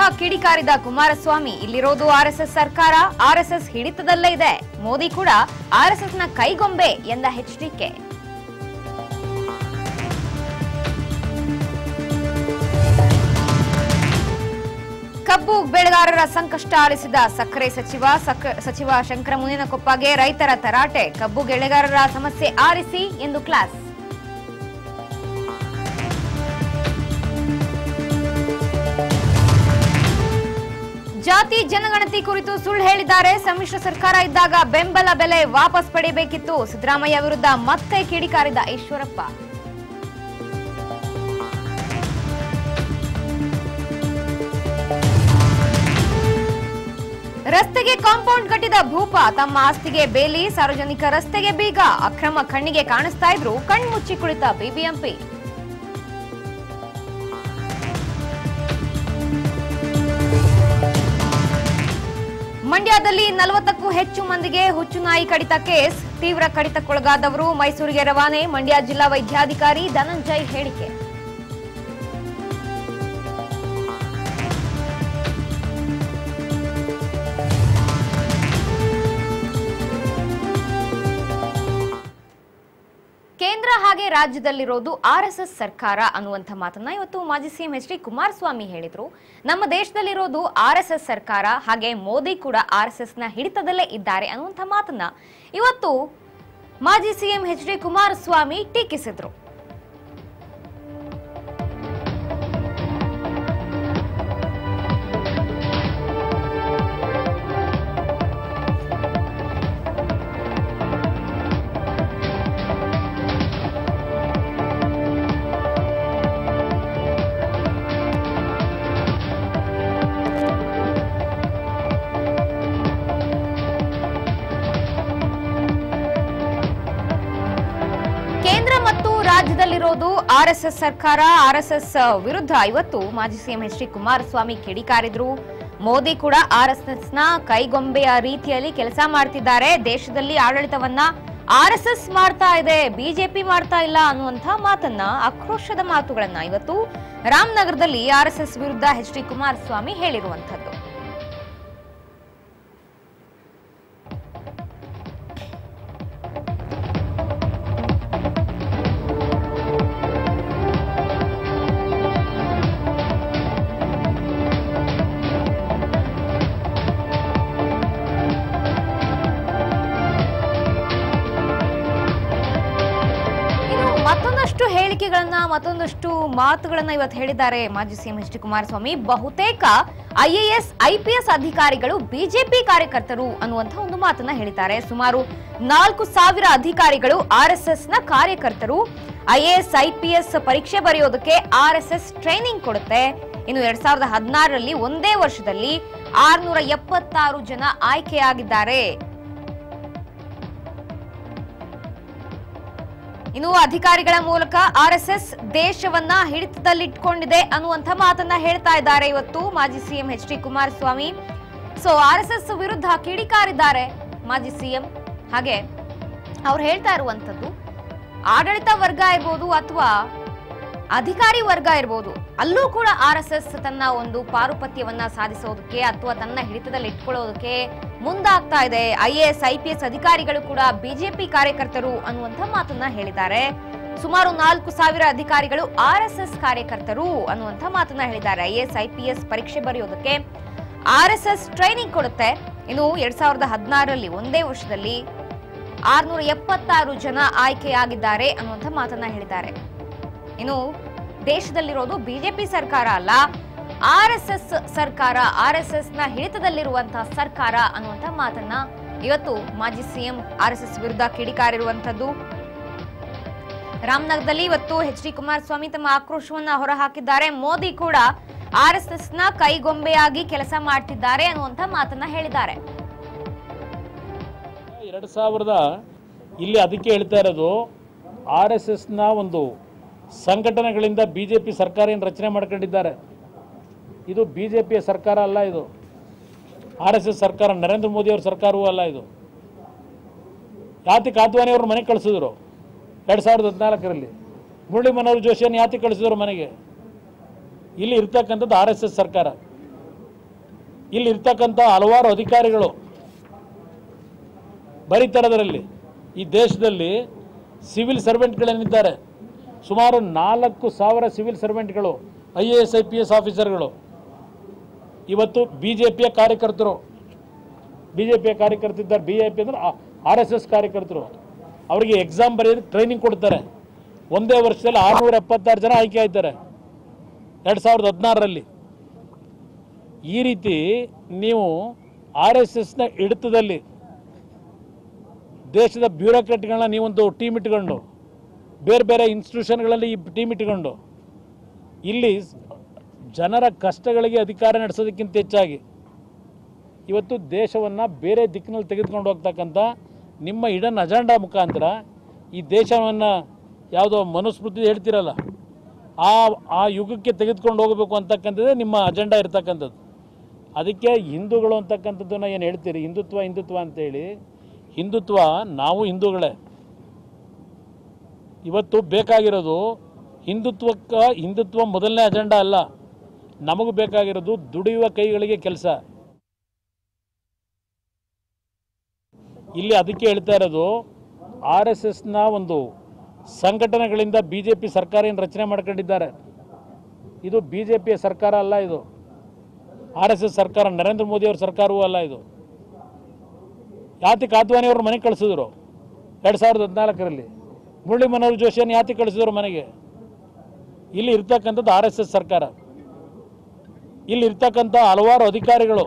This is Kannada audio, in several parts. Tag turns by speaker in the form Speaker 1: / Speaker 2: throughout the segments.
Speaker 1: ಕಿಡಿಕಾರಿದ ಕುಮಾರಸ್ವಾಮಿ ಇಲ್ಲಿರೋದು ಆರ್ಎಸ್ಎಸ್ ಸರ್ಕಾರ ಆರ್ಎಸ್ಎಸ್ ಹಿಡಿತದಲ್ಲೇ ಇದೆ ಮೋದಿ ಕೂಡ ಆರ್ಎಸ್ಎಸ್ನ ಕೈಗೊಂಬೆ ಎಂದ ಎಚ್ಡಿಕೆ ಕಬ್ಬು ಬೆಳೆಗಾರರ ಸಂಕಷ್ಟ ಆಲಿಸಿದ ಸಕ್ಕರೆ ಸಚಿವ ಸಕ್ಕ- ಸಚಿವ ಶಂಕರ ಮುನಿನಕೊಪ್ಪಗೆ ರೈತರ ತರಾಟೆ ಕಬ್ಬು ಬೆಳೆಗಾರರ ಸಮಸ್ಯೆ ಆರಿಸಿ ಎಂದು ಕ್ಲಾಸ್ ಜಾತಿ ಜನಗಣತಿ ಕುರಿತು ಸುಳ್ಳು ಹೇಳಿದ್ದಾರೆ ಸಮ್ಮಿಶ್ರ ಸರ್ಕಾರ ಇದ್ದಾಗ ಬೆಂಬಲ ಬೆಲೆ ವಾಪಸ್ ಪಡೆಯಬೇಕಿತ್ತು ಸಿದ್ದರಾಮಯ್ಯ ವಿರುದ್ಧ ಮತ್ತೆ ಕಿಡಿಕಾರಿದ ಈಶ್ವರಪ್ಪ ರಸ್ತೆಗೆ ಕಾಂಪೌಂಡ್ ಕಟ್ಟಿದ ಭೂಪ ತಮ್ಮ ಆಸ್ತಿಗೆ ಬೇಲಿ ಸಾರ್ವಜನಿಕ ರಸ್ತೆಗೆ ಬೀಗ ಅಕ್ರಮ ಕಣ್ಣಿಗೆ ಕಾಣಿಸ್ತಾ ಇದ್ರು ಕಣ್ಮುಚ್ಚಿ ಕುಳಿತ ಬಿಬಿಎಂಪಿ ಮಂಡ್ಯದಲ್ಲಿ ನಲವತ್ತಕ್ಕೂ ಹೆಚ್ಚು ಮಂದಿಗೆ ಹುಚ್ಚುನಾಯಿ ಕಡಿತ ಕೇಸ್ ತೀವ್ರ ಕಡಿತಕ್ಕೊಳಗಾದವರು ಮೈಸೂರಿಗೆ ರವಾನೆ ಮಂಡ್ಯ ಜಿಲ್ಲಾ ವೈದ್ಯಾಧಿಕಾರಿ ಧನಂಜಯ್ ಹೇಳಿಕೆ ಕೇಂದ್ರ ಹಾಗೆ ರಾಜ್ಯದಲ್ಲಿರೋದು ಆರ್ಎಸ್ಎಸ್ ಸರ್ಕಾರ ಅನ್ನುವಂಥ ಮಾತನ್ನ ಇವತ್ತು ಮಾಜಿ ಸಿಎಂ ಎಚ್ ಡಿ ಕುಮಾರಸ್ವಾಮಿ ಹೇಳಿದ್ರು ನಮ್ಮ ದೇಶದಲ್ಲಿರೋದು ಆರ್ಎಸ್ಎಸ್ ಸರ್ಕಾರ ಹಾಗೆ ಮೋದಿ ಕೂಡ ಆರ್ಎಸ್ಎಸ್ ನ ಹಿಡಿತದಲ್ಲೇ ಇದ್ದಾರೆ ಅನ್ನುವಂಥ ಮಾತನ್ನ ಇವತ್ತು ಮಾಜಿ ಸಿಎಂ ಎಚ್ ಡಿ ಕುಮಾರಸ್ವಾಮಿ ಟೀಕಿಸಿದ್ರು ಕೇಂದ್ರ ಮತ್ತು ರಾಜ್ಯದಲ್ಲಿರೋದು ಆರ್ಎಸ್ಎಸ್ ಸರ್ಕಾರ ಆರ್ಎಸ್ಎಸ್ ವಿರುದ್ಧ ಇವತ್ತು ಮಾಜಿ ಸಿಎಂ ಎಚ್ ಡಿ ಕುಮಾರಸ್ವಾಮಿ ಕಿಡಿಕಾರಿದ್ರು ಮೋದಿ ಕೂಡ ಆರ್ಎಸ್ಎಸ್ ನ ಕೈಗೊಂಬೆಯ ರೀತಿಯಲ್ಲಿ ಕೆಲಸ ಮಾಡ್ತಿದ್ದಾರೆ ದೇಶದಲ್ಲಿ ಆಡಳಿತವನ್ನ ಆರ್ಎಸ್ಎಸ್ ಮಾಡ್ತಾ ಇದೆ ಬಿಜೆಪಿ ಮಾಡ್ತಾ ಇಲ್ಲ ಅನ್ನುವಂಥ ಮಾತನ್ನ ಆಕ್ರೋಶದ ಮಾತುಗಳನ್ನ ಇವತ್ತು ರಾಮನಗರದಲ್ಲಿ ಆರ್ಎಸ್ಎಸ್ ವಿರುದ್ಧ ಎಚ್ ಡಿ ಕುಮಾರಸ್ವಾಮಿ ಹೇಳಿರುವಂತದ್ದು ಇನ್ನು ಮತ್ತೊಂದಷ್ಟು ಹೇಳಿಕೆಗಳನ್ನ ಮತ್ತೊಂದಷ್ಟು ಮಾತುಗಳನ್ನ ಇವತ್ತು ಹೇಳಿದ್ದಾರೆ ಮಾಜಿ ಸಿಎಂ ಎಚ್ ಡಿ ಕುಮಾರಸ್ವಾಮಿ ಬಹುತೇಕ ಐಎಎಸ್ ಐಪಿಎಸ್ ಅಧಿಕಾರಿಗಳು ಬಿಜೆಪಿ ಕಾರ್ಯಕರ್ತರು ಅನ್ನುವಂಥ ಒಂದು ಮಾತನ್ನ ಹೇಳಿದ್ದಾರೆ ಸುಮಾರು ನಾಲ್ಕು ಸಾವಿರ ಅಧಿಕಾರಿಗಳು ಆರ್ಎಸ್ಎಸ್ ನ ಕಾರ್ಯಕರ್ತರು ಐಎಎಸ್ ಐಪಿಎಸ್ ಪರೀಕ್ಷೆ ಬರೆಯೋದಕ್ಕೆ ಆರ್ಎಸ್ಎಸ್ ಟ್ರೈನಿಂಗ್ ಕೊಡುತ್ತೆ ಇನ್ನು ಎರಡ್ ಸಾವಿರದ ಹದಿನಾರರಲ್ಲಿ ಒಂದೇ ವರ್ಷದಲ್ಲಿ ಆರ್ನೂರ ಎಪ್ಪತ್ತಾರು ಜನ ಆಯ್ಕೆಯಾಗಿದ್ದಾರೆ ಇನ್ನು ಅಧಿಕಾರಿಗಳ ಮೂಲಕ ಆರ್ಎಸ್ಎಸ್ ದೇಶವನ್ನ ಹಿಡಿತದಲ್ಲಿಟ್ಕೊಂಡಿದೆ ಅನ್ನುವಂಥ ಮಾತನ್ನ ಹೇಳ್ತಾ ಇದ್ದಾರೆ ಇವತ್ತು ಮಾಜಿ CM H D Kumaraswamy so RSS ವಿರುದ್ಧ ಕಿಡಿಕಾರಿದ್ದಾರೆ ಮಾಜಿ ಸಿಎಂ ಹಾಗೆ ಅವ್ರು ಹೇಳ್ತಾ ಇರುವಂತದ್ದು ಆಡಳಿತ ವರ್ಗ ಇರ್ಬೋದು ಅಥವಾ ಅಧಿಕಾರಿ ವರ್ಗ ಇರ್ಬೋದು ಅಲ್ಲೂ ಕೂಡ ಆರ್ ಎಸ್ ಎಸ್ ತನ್ನ ಒಂದು ಪಾರುಪತ್ಯವನ್ನ ಸಾಧಿಸೋದಕ್ಕೆ ಅಥವಾ ತನ್ನ ಹಿಡಿತದಲ್ಲಿ ಇಟ್ಕೊಳ್ಳೋದಕ್ಕೆ ಮುಂದಾಗ್ತಾ ಇದೆ I A S I P S ಅಧಿಕಾರಿಗಳು ಕೂಡ ಬಿಜೆಪಿ ಕಾರ್ಯಕರ್ತರು ಅನ್ನುವಂಥ ಮಾತನ್ನ ಹೇಳಿದ್ದಾರೆ ಸುಮಾರು ನಾಲ್ಕು ಸಾವಿರ ಅಧಿಕಾರಿಗಳು ಆರ್ ಎಸ್ ಎಸ್ ಕಾರ್ಯಕರ್ತರು ಅನ್ನುವಂಥ ಮಾತನ್ನ ಹೇಳಿದ್ದಾರೆ I S I P S ಪರೀಕ್ಷೆ ಬರೆಯೋದಕ್ಕೆ ಆರ್ ಎಸ್ ಎಸ್ ಟ್ರೈನಿಂಗ್ ಕೊಡುತ್ತೆ ಇನ್ನು ಎರಡ್ ಸಾವಿರದ ಹದಿನಾರರಲ್ಲಿ ಒಂದೇ ವರ್ಷದಲ್ಲಿ ಆರ್ನೂರ ಎಪ್ಪತ್ತಾರು ಜನ ಆಯ್ಕೆಯಾಗಿದ್ದಾರೆ ಅನ್ನುವಂಥ ಮಾತನ್ನ ಹೇಳಿದ್ದಾರೆ ಇನ್ನು ದೇಶದಲ್ಲಿರೋದು ಬಿಜೆಪಿ ಸರ್ಕಾರ ಅಲ್ಲ ಆರ್ ಎಸ್ ಎಸ್ ಸರ್ಕಾರ ಆರ್ ಎಸ್ ಎಸ್ ನ ಹಿಡಿತದಲ್ಲಿರುವಂತಹ ಸರ್ಕಾರ ಅನ್ನುವಂಥ ಮಾತನ್ನ ಇವತ್ತು ಮಾಜಿ ಸಿಎಂ ಆರ್ ಎಸ್ ಎಸ್ ವಿರುದ್ಧ ಕಿಡಿಕಾರಿರುವಂತದ್ದು ರಾಮನಗರದಲ್ಲಿ ಇವತ್ತು ಎಚ್ ಡಿ ಕುಮಾರಸ್ವಾಮಿ ತಮ್ಮ ಆಕ್ರೋಶವನ್ನ ಹೊರಹಾಕಿದ್ದಾರೆ ಮೋದಿ ಕೂಡ ಆರ್ ಎಸ್ ಎಸ್ ನ ಕೈಗೊಂಬೆಯಾಗಿ ಕೆಲಸ ಮಾಡ್ತಿದ್ದಾರೆ ಅನ್ನುವಂಥ ಮಾತನ್ನ ಹೇಳಿದ್ದಾರೆ
Speaker 2: ಎರಡು ಸಾವಿರದ ಇಲ್ಲಿ ಅದಕ್ಕೆ ಹೇಳ್ತಾ ಇರೋದು ಆರ್ ಎಸ್ ಎಸ್ನ ಒಂದು ಸಂಘಟನೆಗಳಿಂದ ಬಿ ಜೆ ಪಿ ಸರ್ಕಾರ ಏನು ರಚನೆ ಮಾಡ್ಕೊಂಡಿದ್ದಾರೆ ಇದು ಬಿ ಜೆ ಪಿಯ ಸರ್ಕಾರ ಅಲ್ಲ ಇದು ಆರ್ ಎಸ್ ಎಸ್ ಸರ್ಕಾರ ನರೇಂದ್ರ ಮೋದಿ ಅವ್ರ ಸರ್ಕಾರವೂ ಅಲ್ಲ ಇದು ಯಾತಿ ಕಾದ್ವಾನಿ ಅವ್ರ ಮನೆಗೆ ಕಳಿಸಿದ್ರು ಎರಡು ಸಾವಿರದ ಹದಿನಾಲ್ಕರಲ್ಲಿ ಮುರಳಿ ಮನೋಹರ್ ಜೋಶಿಯನ್ನು ಯಾತಿ ಕಳಿಸಿದ್ರು ಮನೆಗೆ ಇಲ್ಲಿ ಇರ್ತಕ್ಕಂಥದ್ದು ಆರ್ ಎಸ್ ಎಸ್ ಸರ್ಕಾರ ಇಲ್ಲಿ ಇರ್ತಕ್ಕಂಥ ಹಲವಾರು ಅಧಿಕಾರಿಗಳು ಬರೀತಾರದರಲ್ಲಿ ಈ ದೇಶದಲ್ಲಿ ಸಿವಿಲ್ ಸರ್ವೆಂಟ್ಗಳೇನಿದ್ದಾರೆ ಸುಮಾರು ನಾಲ್ಕು ಸಾವಿರ ಸಿವಿಲ್ ಸರ್ವೆಂಟ್ಗಳು I A S I P S ಆಫೀಸರ್ಗಳು ಇವತ್ತು ಬಿ ಜೆ ಪಿಯ ಕಾರ್ಯಕರ್ತರು ಬಿ ಜೆ ಪಿಯ ಕಾರ್ಯಕರ್ತಿದ್ದಾರೆ ಬಿ ಜೆ ಪಿ ಅಂದರೆ ಆರ್ ಎಸ್ ಎಸ್ ಕಾರ್ಯಕರ್ತರು ಅವರಿಗೆ ಎಕ್ಸಾಮ್ ಬರೆಯೋದಕ್ಕೆ ಟ್ರೈನಿಂಗ್ ಕೊಡ್ತಾರೆ ಒಂದೇ ವರ್ಷದಲ್ಲಿ ಆರುನೂರ ಎಪ್ಪತ್ತಾರು ಜನ ಆಯ್ಕೆ ಆಯ್ತಾರೆ ಎರಡು ಸಾವಿರದ ಹದಿನಾರರಲ್ಲಿ ಈ ರೀತಿ ನೀವು ಆರ್ ಎಸ್ ಎಸ್ನ ಹಿಡಿತದಲ್ಲಿ ದೇಶದ ಬ್ಯೂರೋಕ್ರಾಟ್ಗಳನ್ನ ನೀವೊಂದು ಟೀಮ್ ಇಟ್ಕೊಂಡು ಬೇರೆ ಬೇರೆ ಇನ್ಸ್ಟಿಟ್ಯೂಷನ್ಗಳಲ್ಲಿ ಈ ಟೀಮ್ ಇಟ್ಕೊಂಡು ಇಲ್ಲಿ ಜನರ ಕಷ್ಟಗಳಿಗೆ ಅಧಿಕಾರ ನಡೆಸೋದಕ್ಕಿಂತ ಹೆಚ್ಚಾಗಿ ಇವತ್ತು ದೇಶವನ್ನು ಬೇರೆ ದಿಕ್ಕಿನಲ್ಲಿ ತೆಗೆದುಕೊಂಡು ಹೋಗ್ತಕ್ಕಂಥ ನಿಮ್ಮ ಇಡನ್ ಅಜೆಂಡಾ ಮುಖಾಂತರ ಈ ದೇಶವನ್ನು ಯಾವುದೋ ಮನುಸ್ಮೃತಿ ಹೇಳ್ತಿರಲ್ಲ ಆ ಆ ಯುಗಕ್ಕೆ ತೆಗೆದುಕೊಂಡು ಹೋಗಬೇಕು ಅಂತಕ್ಕಂಥದ್ದೇ ನಿಮ್ಮ ಅಜೆಂಡಾ ಇರ್ತಕ್ಕಂಥದ್ದು ಅದಕ್ಕೆ ಹಿಂದೂಗಳು ಅಂತಕ್ಕಂಥದ್ದನ್ನು ಏನು ಹೇಳ್ತೀರಿ ಹಿಂದುತ್ವ ಹಿಂದುತ್ವ ಅಂತೇಳಿ ಹಿಂದುತ್ವ ನಾವು ಹಿಂದೂಗಳೇ ಇವತ್ತು ಬೇಕಾಗಿರೋದು ಹಿಂದುತ್ವಕ್ಕೆ ಹಿಂದುತ್ವ ಮೊದಲನೇ ಅಜೆಂಡಾ ಅಲ್ಲ ನಮಗೂ ಬೇಕಾಗಿರೋದು ದುಡಿಯುವ ಕೈಗಳಿಗೆ ಕೆಲಸ ಇಲ್ಲಿ ಅದಕ್ಕೆ ಹೇಳ್ತಾ ಇರೋದು ಆರ್ ಎಸ್ ಎಸ್ನ ಒಂದು ಸಂಘಟನೆಗಳಿಂದ ಬಿ ಜೆ ಪಿ ಸರ್ಕಾರ ಏನು ರಚನೆ ಮಾಡ್ಕೊಂಡಿದ್ದಾರೆ ಇದು ಬಿ ಜೆ ಪಿಯ ಸರ್ಕಾರ ಅಲ್ಲ ಇದು ಆರ್ ಎಸ್ ಎಸ್ ಸರ್ಕಾರ ನರೇಂದ್ರ ಮೋದಿಯವ್ರ ಸರ್ಕಾರವೂ ಅಲ್ಲ ಇದು ಯಾತಿ ಕಾದ್ವಾನಿ ಅವ್ರ ಮನೆಗೆ ಕಳಿಸಿದ್ರು ಎರಡು ಸಾವಿರದ ಹದಿನಾಲ್ಕರಲ್ಲಿ ಮುರಳಿ ಮನೋಹರ್ ಜೋಶಿಯನ್ನು ಯಾತಿ ಕಳಿಸಿದ್ರು ಮನೆಗೆ ಇಲ್ಲಿ ಇರ್ತಕ್ಕಂಥದ್ದು ಆರ್ ಎಸ್ ಎಸ್ ಸರ್ಕಾರ ಇಲ್ಲಿ ಇರ್ತಕ್ಕಂಥ ಹಲವಾರು ಅಧಿಕಾರಿಗಳು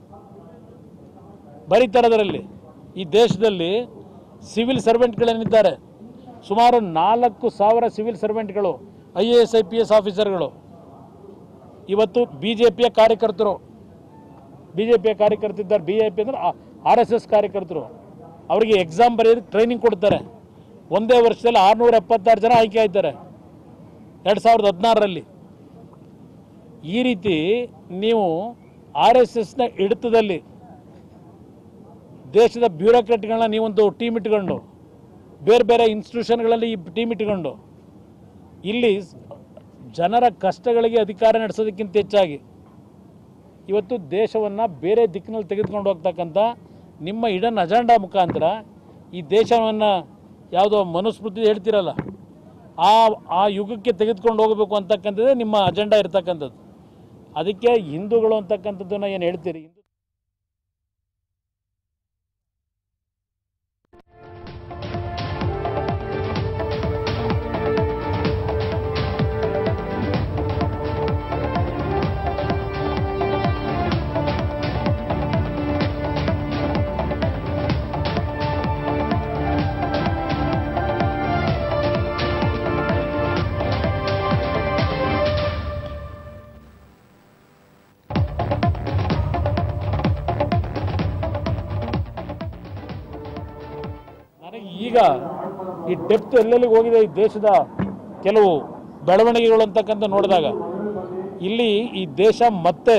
Speaker 2: ಬರೀತಾರದರಲ್ಲಿ ಈ ದೇಶದಲ್ಲಿ ಸಿವಿಲ್ ಸರ್ವೆಂಟ್ಗಳೇನಿದ್ದಾರೆ ಸುಮಾರು ನಾಲ್ಕು ಸಾವಿರ ಸಿವಿಲ್ ಸರ್ವೆಂಟ್ಗಳು I A S I P S ಆಫೀಸರ್ಗಳು ಇವತ್ತು ಬಿ ಜೆ ಪಿಯ ಕಾರ್ಯಕರ್ತರು ಬಿ ಜೆ ಪಿಯ ಕಾರ್ಯಕರ್ತಿದ್ದಾರೆ ಬಿ ಜೆ ಪಿ ಅಂದರೆ ಆರ್ ಎಸ್ ಎಸ್ ಕಾರ್ಯಕರ್ತರು ಅವರಿಗೆ ಎಕ್ಸಾಮ್ ಬರೆಯೋದಕ್ಕೆ ಟ್ರೈನಿಂಗ್ ಕೊಡ್ತಾರೆ ಒಂದೇ ವರ್ಷದಲ್ಲಿ ಆರುನೂರ ಎಪ್ಪತ್ತಾರು ಜನ ಆಯ್ಕೆ ಆಯ್ತಾರೆ ಎರಡು ಸಾವಿರದ ಹದಿನಾರರಲ್ಲಿ ಈ ರೀತಿ ನೀವು ಆರ್ ಎಸ್ ಎಸ್ನ ಹಿಡಿತದಲ್ಲಿ ದೇಶದ ಬ್ಯೂರೋಕ್ರಾಟ್ಗಳನ್ನ ನೀವೊಂದು ಟೀಮ್ ಇಟ್ಕೊಂಡು ಬೇರೆ ಬೇರೆ ಇನ್ಸ್ಟಿಟ್ಯೂಷನ್ಗಳಲ್ಲಿ ಈ ಟೀಮ್ ಇಟ್ಕೊಂಡು ಇಲ್ಲಿ ಜನರ ಕಷ್ಟಗಳಿಗೆ ಅಧಿಕಾರ ನಡೆಸೋದಕ್ಕಿಂತ ಹೆಚ್ಚಾಗಿ ಇವತ್ತು ದೇಶವನ್ನು ಬೇರೆ ದಿಕ್ಕಿನಲ್ಲಿ ತೆಗೆದುಕೊಂಡು ಹೋಗ್ತಕ್ಕಂಥ ನಿಮ್ಮ ಇಡನ್ ಅಜೆಂಡಾ ಮುಖಾಂತರ ಈ ದೇಶವನ್ನು ಯಾವುದೋ ಮನುಸ್ಮೃತಿ ಹೇಳ್ತಿರಲ್ಲ ಆ ಆ ಯುಗಕ್ಕೆ ತೆಗೆದುಕೊಂಡು ಹೋಗಬೇಕು ಅಂತಕ್ಕಂಥದ್ದೇ ನಿಮ್ಮ ಅಜೆಂಡಾ ಇರ್ತಕ್ಕಂಥದ್ದು ಅದಕ್ಕೆ ಹಿಂದೂಗಳು ಅಂತಕ್ಕಂಥದ್ದನ್ನು ಏನು ಹೇಳ್ತೀರಿ ಹಿಂದೂ ನನಗೆ ಈಗ ಈ ಡೆಪ್ತ್ ಎಲ್ಲೆಲ್ಲಿಗೆ ಹೋಗಿದೆ ಈ ದೇಶದ ಕೆಲವು ಬೆಳವಣಿಗೆಗಳು ಅಂತಕ್ಕಂಥ ನೋಡಿದಾಗ ಇಲ್ಲಿ ಈ ದೇಶ ಮತ್ತೆ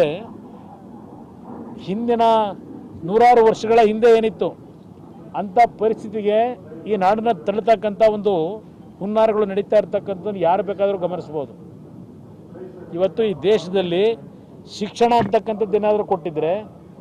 Speaker 2: ಹಿಂದಿನ ನೂರಾರು ವರ್ಷಗಳ ಹಿಂದೆ ಏನಿತ್ತು ಅಂಥ ಪರಿಸ್ಥಿತಿಗೆ ಈ ನಾಡನ್ನ ತಳ್ಳತಕ್ಕಂಥ ಒಂದು ಹುನ್ನಾರಗಳು ನಡೀತಾ ಇರ್ತಕ್ಕಂಥದ್ದು ಯಾರು ಬೇಕಾದರೂ ಗಮನಿಸ್ಬೋದು ಇವತ್ತು ಈ ದೇಶದಲ್ಲಿ ಶಿಕ್ಷಣ ಅಂತಕ್ಕಂಥದ್ದು ಏನಾದರೂ ಕೊಟ್ಟಿದ್ರೆ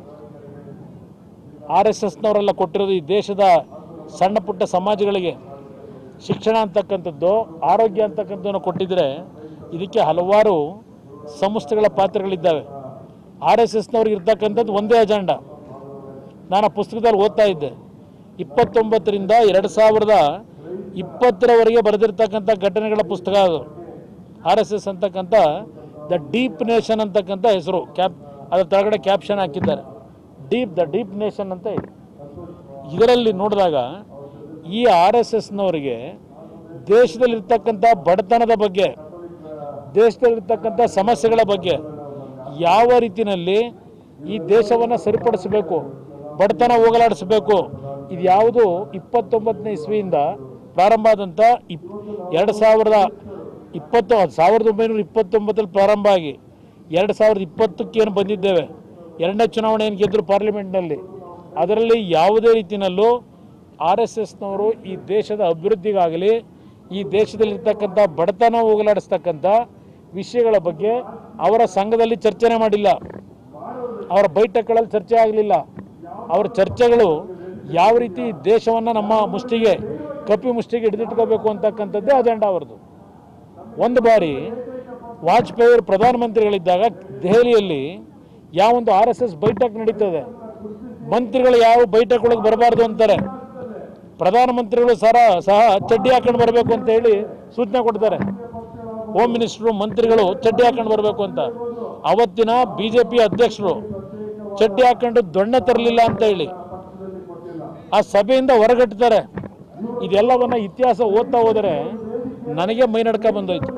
Speaker 2: ಆರ್ ಎಸ್ ಎಸ್ನವರೆಲ್ಲ ಕೊಟ್ಟಿರೋದು ಈ ದೇಶದ ಸಣ್ಣ ಪುಟ್ಟ ಸಮಾಜಗಳಿಗೆ ಶಿಕ್ಷಣ ಅಂತಕ್ಕಂಥದ್ದು ಆರೋಗ್ಯ ಅಂತಕ್ಕಂಥದ್ದನ್ನು ಕೊಟ್ಟಿದ್ರೆ ಇದಕ್ಕೆ ಹಲವಾರು ಸಂಸ್ಥೆಗಳ ಪಾತ್ರಗಳಿದ್ದಾವೆ ಆರ್ ಎಸ್ ಎಸ್ನವ್ರಿಗೆ ಇರ್ತಕ್ಕಂಥದ್ದು ಒಂದೇ ಅಜೆಂಡಾ ನಾನು ಆ ಪುಸ್ತಕದಲ್ಲಿ ಓದ್ತಾ ಇದ್ದೆ ಇಪ್ಪತ್ತೊಂಬತ್ತರಿಂದ ಎರಡು ಸಾವಿರದ ಇಪ್ಪತ್ತರವರೆಗೆ ಬರೆದಿರ್ತಕ್ಕಂಥ ಘಟನೆಗಳ ಪುಸ್ತಕ ಅದು ಆರ್ ಎಸ್ ಎಸ್ ಅಂತಕ್ಕಂಥ ದ ಡೀಪ್ ನೇಷನ್ ಅಂತಕ್ಕಂಥ ಹೆಸರು ಕ್ಯಾಪ್ ಅದರ ಕೆಳಗಡೆ ಕ್ಯಾಪ್ಷನ್ ಹಾಕಿದ್ದಾರೆ ಡೀಪ್ ದ ಡೀಪ್ ನೇಷನ್ ಅಂತ ಇದೆ ಇದರಲ್ಲಿ ನೋಡಿದಾಗ ಈ ಆರ್ ಎಸ್ ಎಸ್ನವರಿಗೆ ದೇಶದಲ್ಲಿರ್ತಕ್ಕಂಥ ಬಡತನದ ಬಗ್ಗೆ ದೇಶದಲ್ಲಿರ್ತಕ್ಕಂಥ ಸಮಸ್ಯೆಗಳ ಬಗ್ಗೆ ಯಾವ ರೀತಿಯಲ್ಲಿ ಈ ದೇಶವನ್ನು ಸರಿಪಡಿಸಬೇಕು ಬಡತನ ಹೋಗಲಾಡಿಸಬೇಕು ಇದು ಯಾವುದು ಇಪ್ಪತ್ತೊಂಬತ್ತನೇ ಇಸ್ವಿಯಿಂದ ಪ್ರಾರಂಭ ಆದಂಥ ಇಪ್ ಎರಡು ಸಾವಿರದ ಇಪ್ಪತ್ತು ಸಾವಿರದ ಒಂಬೈನೂರ ಇಪ್ಪತ್ತೊಂಬತ್ತರಲ್ಲಿ ಪ್ರಾರಂಭ ಆಗಿ ಎರಡು ಸಾವಿರದ ಇಪ್ಪತ್ತಕ್ಕೆ ಏನು ಬಂದಿದ್ದೇವೆ ಎರಡನೇ ಚುನಾವಣೆ ಏನು ಗೆದ್ದರು ಪಾರ್ಲಿಮೆಂಟ್ನಲ್ಲಿ ಅದರಲ್ಲಿ ಯಾವುದೇ ರೀತಿಯಲ್ಲೂ ಆರ್ ಎಸ್ ಎಸ್ನವರು ಈ ದೇಶದ ಅಭಿವೃದ್ಧಿಗಾಗಲಿ ಈ ದೇಶದಲ್ಲಿರ್ತಕ್ಕಂಥ ಬಡತನ ಹೋಗಲಾಡಿಸ್ತಕ್ಕಂಥ ವಿಷಯಗಳ ಬಗ್ಗೆ ಅವರ ಸಂಘದಲ್ಲಿ ಚರ್ಚನೆ ಮಾಡಿಲ್ಲ ಅವರ ಬೈಠಕ್ಗಳಲ್ಲಿ ಚರ್ಚೆ ಆಗಲಿಲ್ಲ ಅವರ ಚರ್ಚೆಗಳು ಯಾವ ರೀತಿ ದೇಶವನ್ನು ನಮ್ಮ ಮುಷ್ಟಿಗೆ ಕಪ್ಪಿ ಮುಷ್ಟಿಗೆ ಹಿಡಿದಿಟ್ಕೋಬೇಕು ಅಂತಕ್ಕಂಥದ್ದೇ ಅಜೆಂಡಾ ಅವರದು ಒಂದು ಬಾರಿ ವಾಜಪೇಯಿ ಅವರು ಪ್ರಧಾನಮಂತ್ರಿಗಳಿದ್ದಾಗ ದೆಹಲಿಯಲ್ಲಿ ಯಾವೊಂದು ಆರ್ ಎಸ್ ಎಸ್ ಬೈಠಕ್ ನಡೀತದೆ ಮಂತ್ರಿಗಳು ಯಾವ ಬೈಠಕ್ ಒಳಗೆ ಬರಬಾರ್ದು ಅಂತಾರೆ ಪ್ರಧಾನಮಂತ್ರಿಗಳು ಸರ ಸಹ ಚಡ್ಡಿ ಹಾಕೊಂಡು ಬರಬೇಕು ಅಂತ ಹೇಳಿ ಸೂಚನೆ ಕೊಡ್ತಾರೆ ಹೋಮ್ ಮಿನಿಸ್ಟ್ರು ಮಂತ್ರಿಗಳು ಚಡ್ಡಿ ಹಾಕೊಂಡು ಬರಬೇಕು ಅಂತ ಅವತ್ತಿನ ಬಿ ಜೆ ಪಿ ಅಧ್ಯಕ್ಷರು ಚಡ್ಡಿ ಹಾಕೊಂಡು ದೊಣ್ಣೆ ತರಲಿಲ್ಲ ಅಂತ ಹೇಳಿ ಆ ಸಭೆಯಿಂದ ಹೊರಗಟ್ತಾರೆ ಇದೆಲ್ಲವನ್ನ ಇತಿಹಾಸ ಓದ್ತಾ ಹೋದರೆ ನನಗೆ ಮೈನಡ್ಕ ಬಂದೋಯ್ತು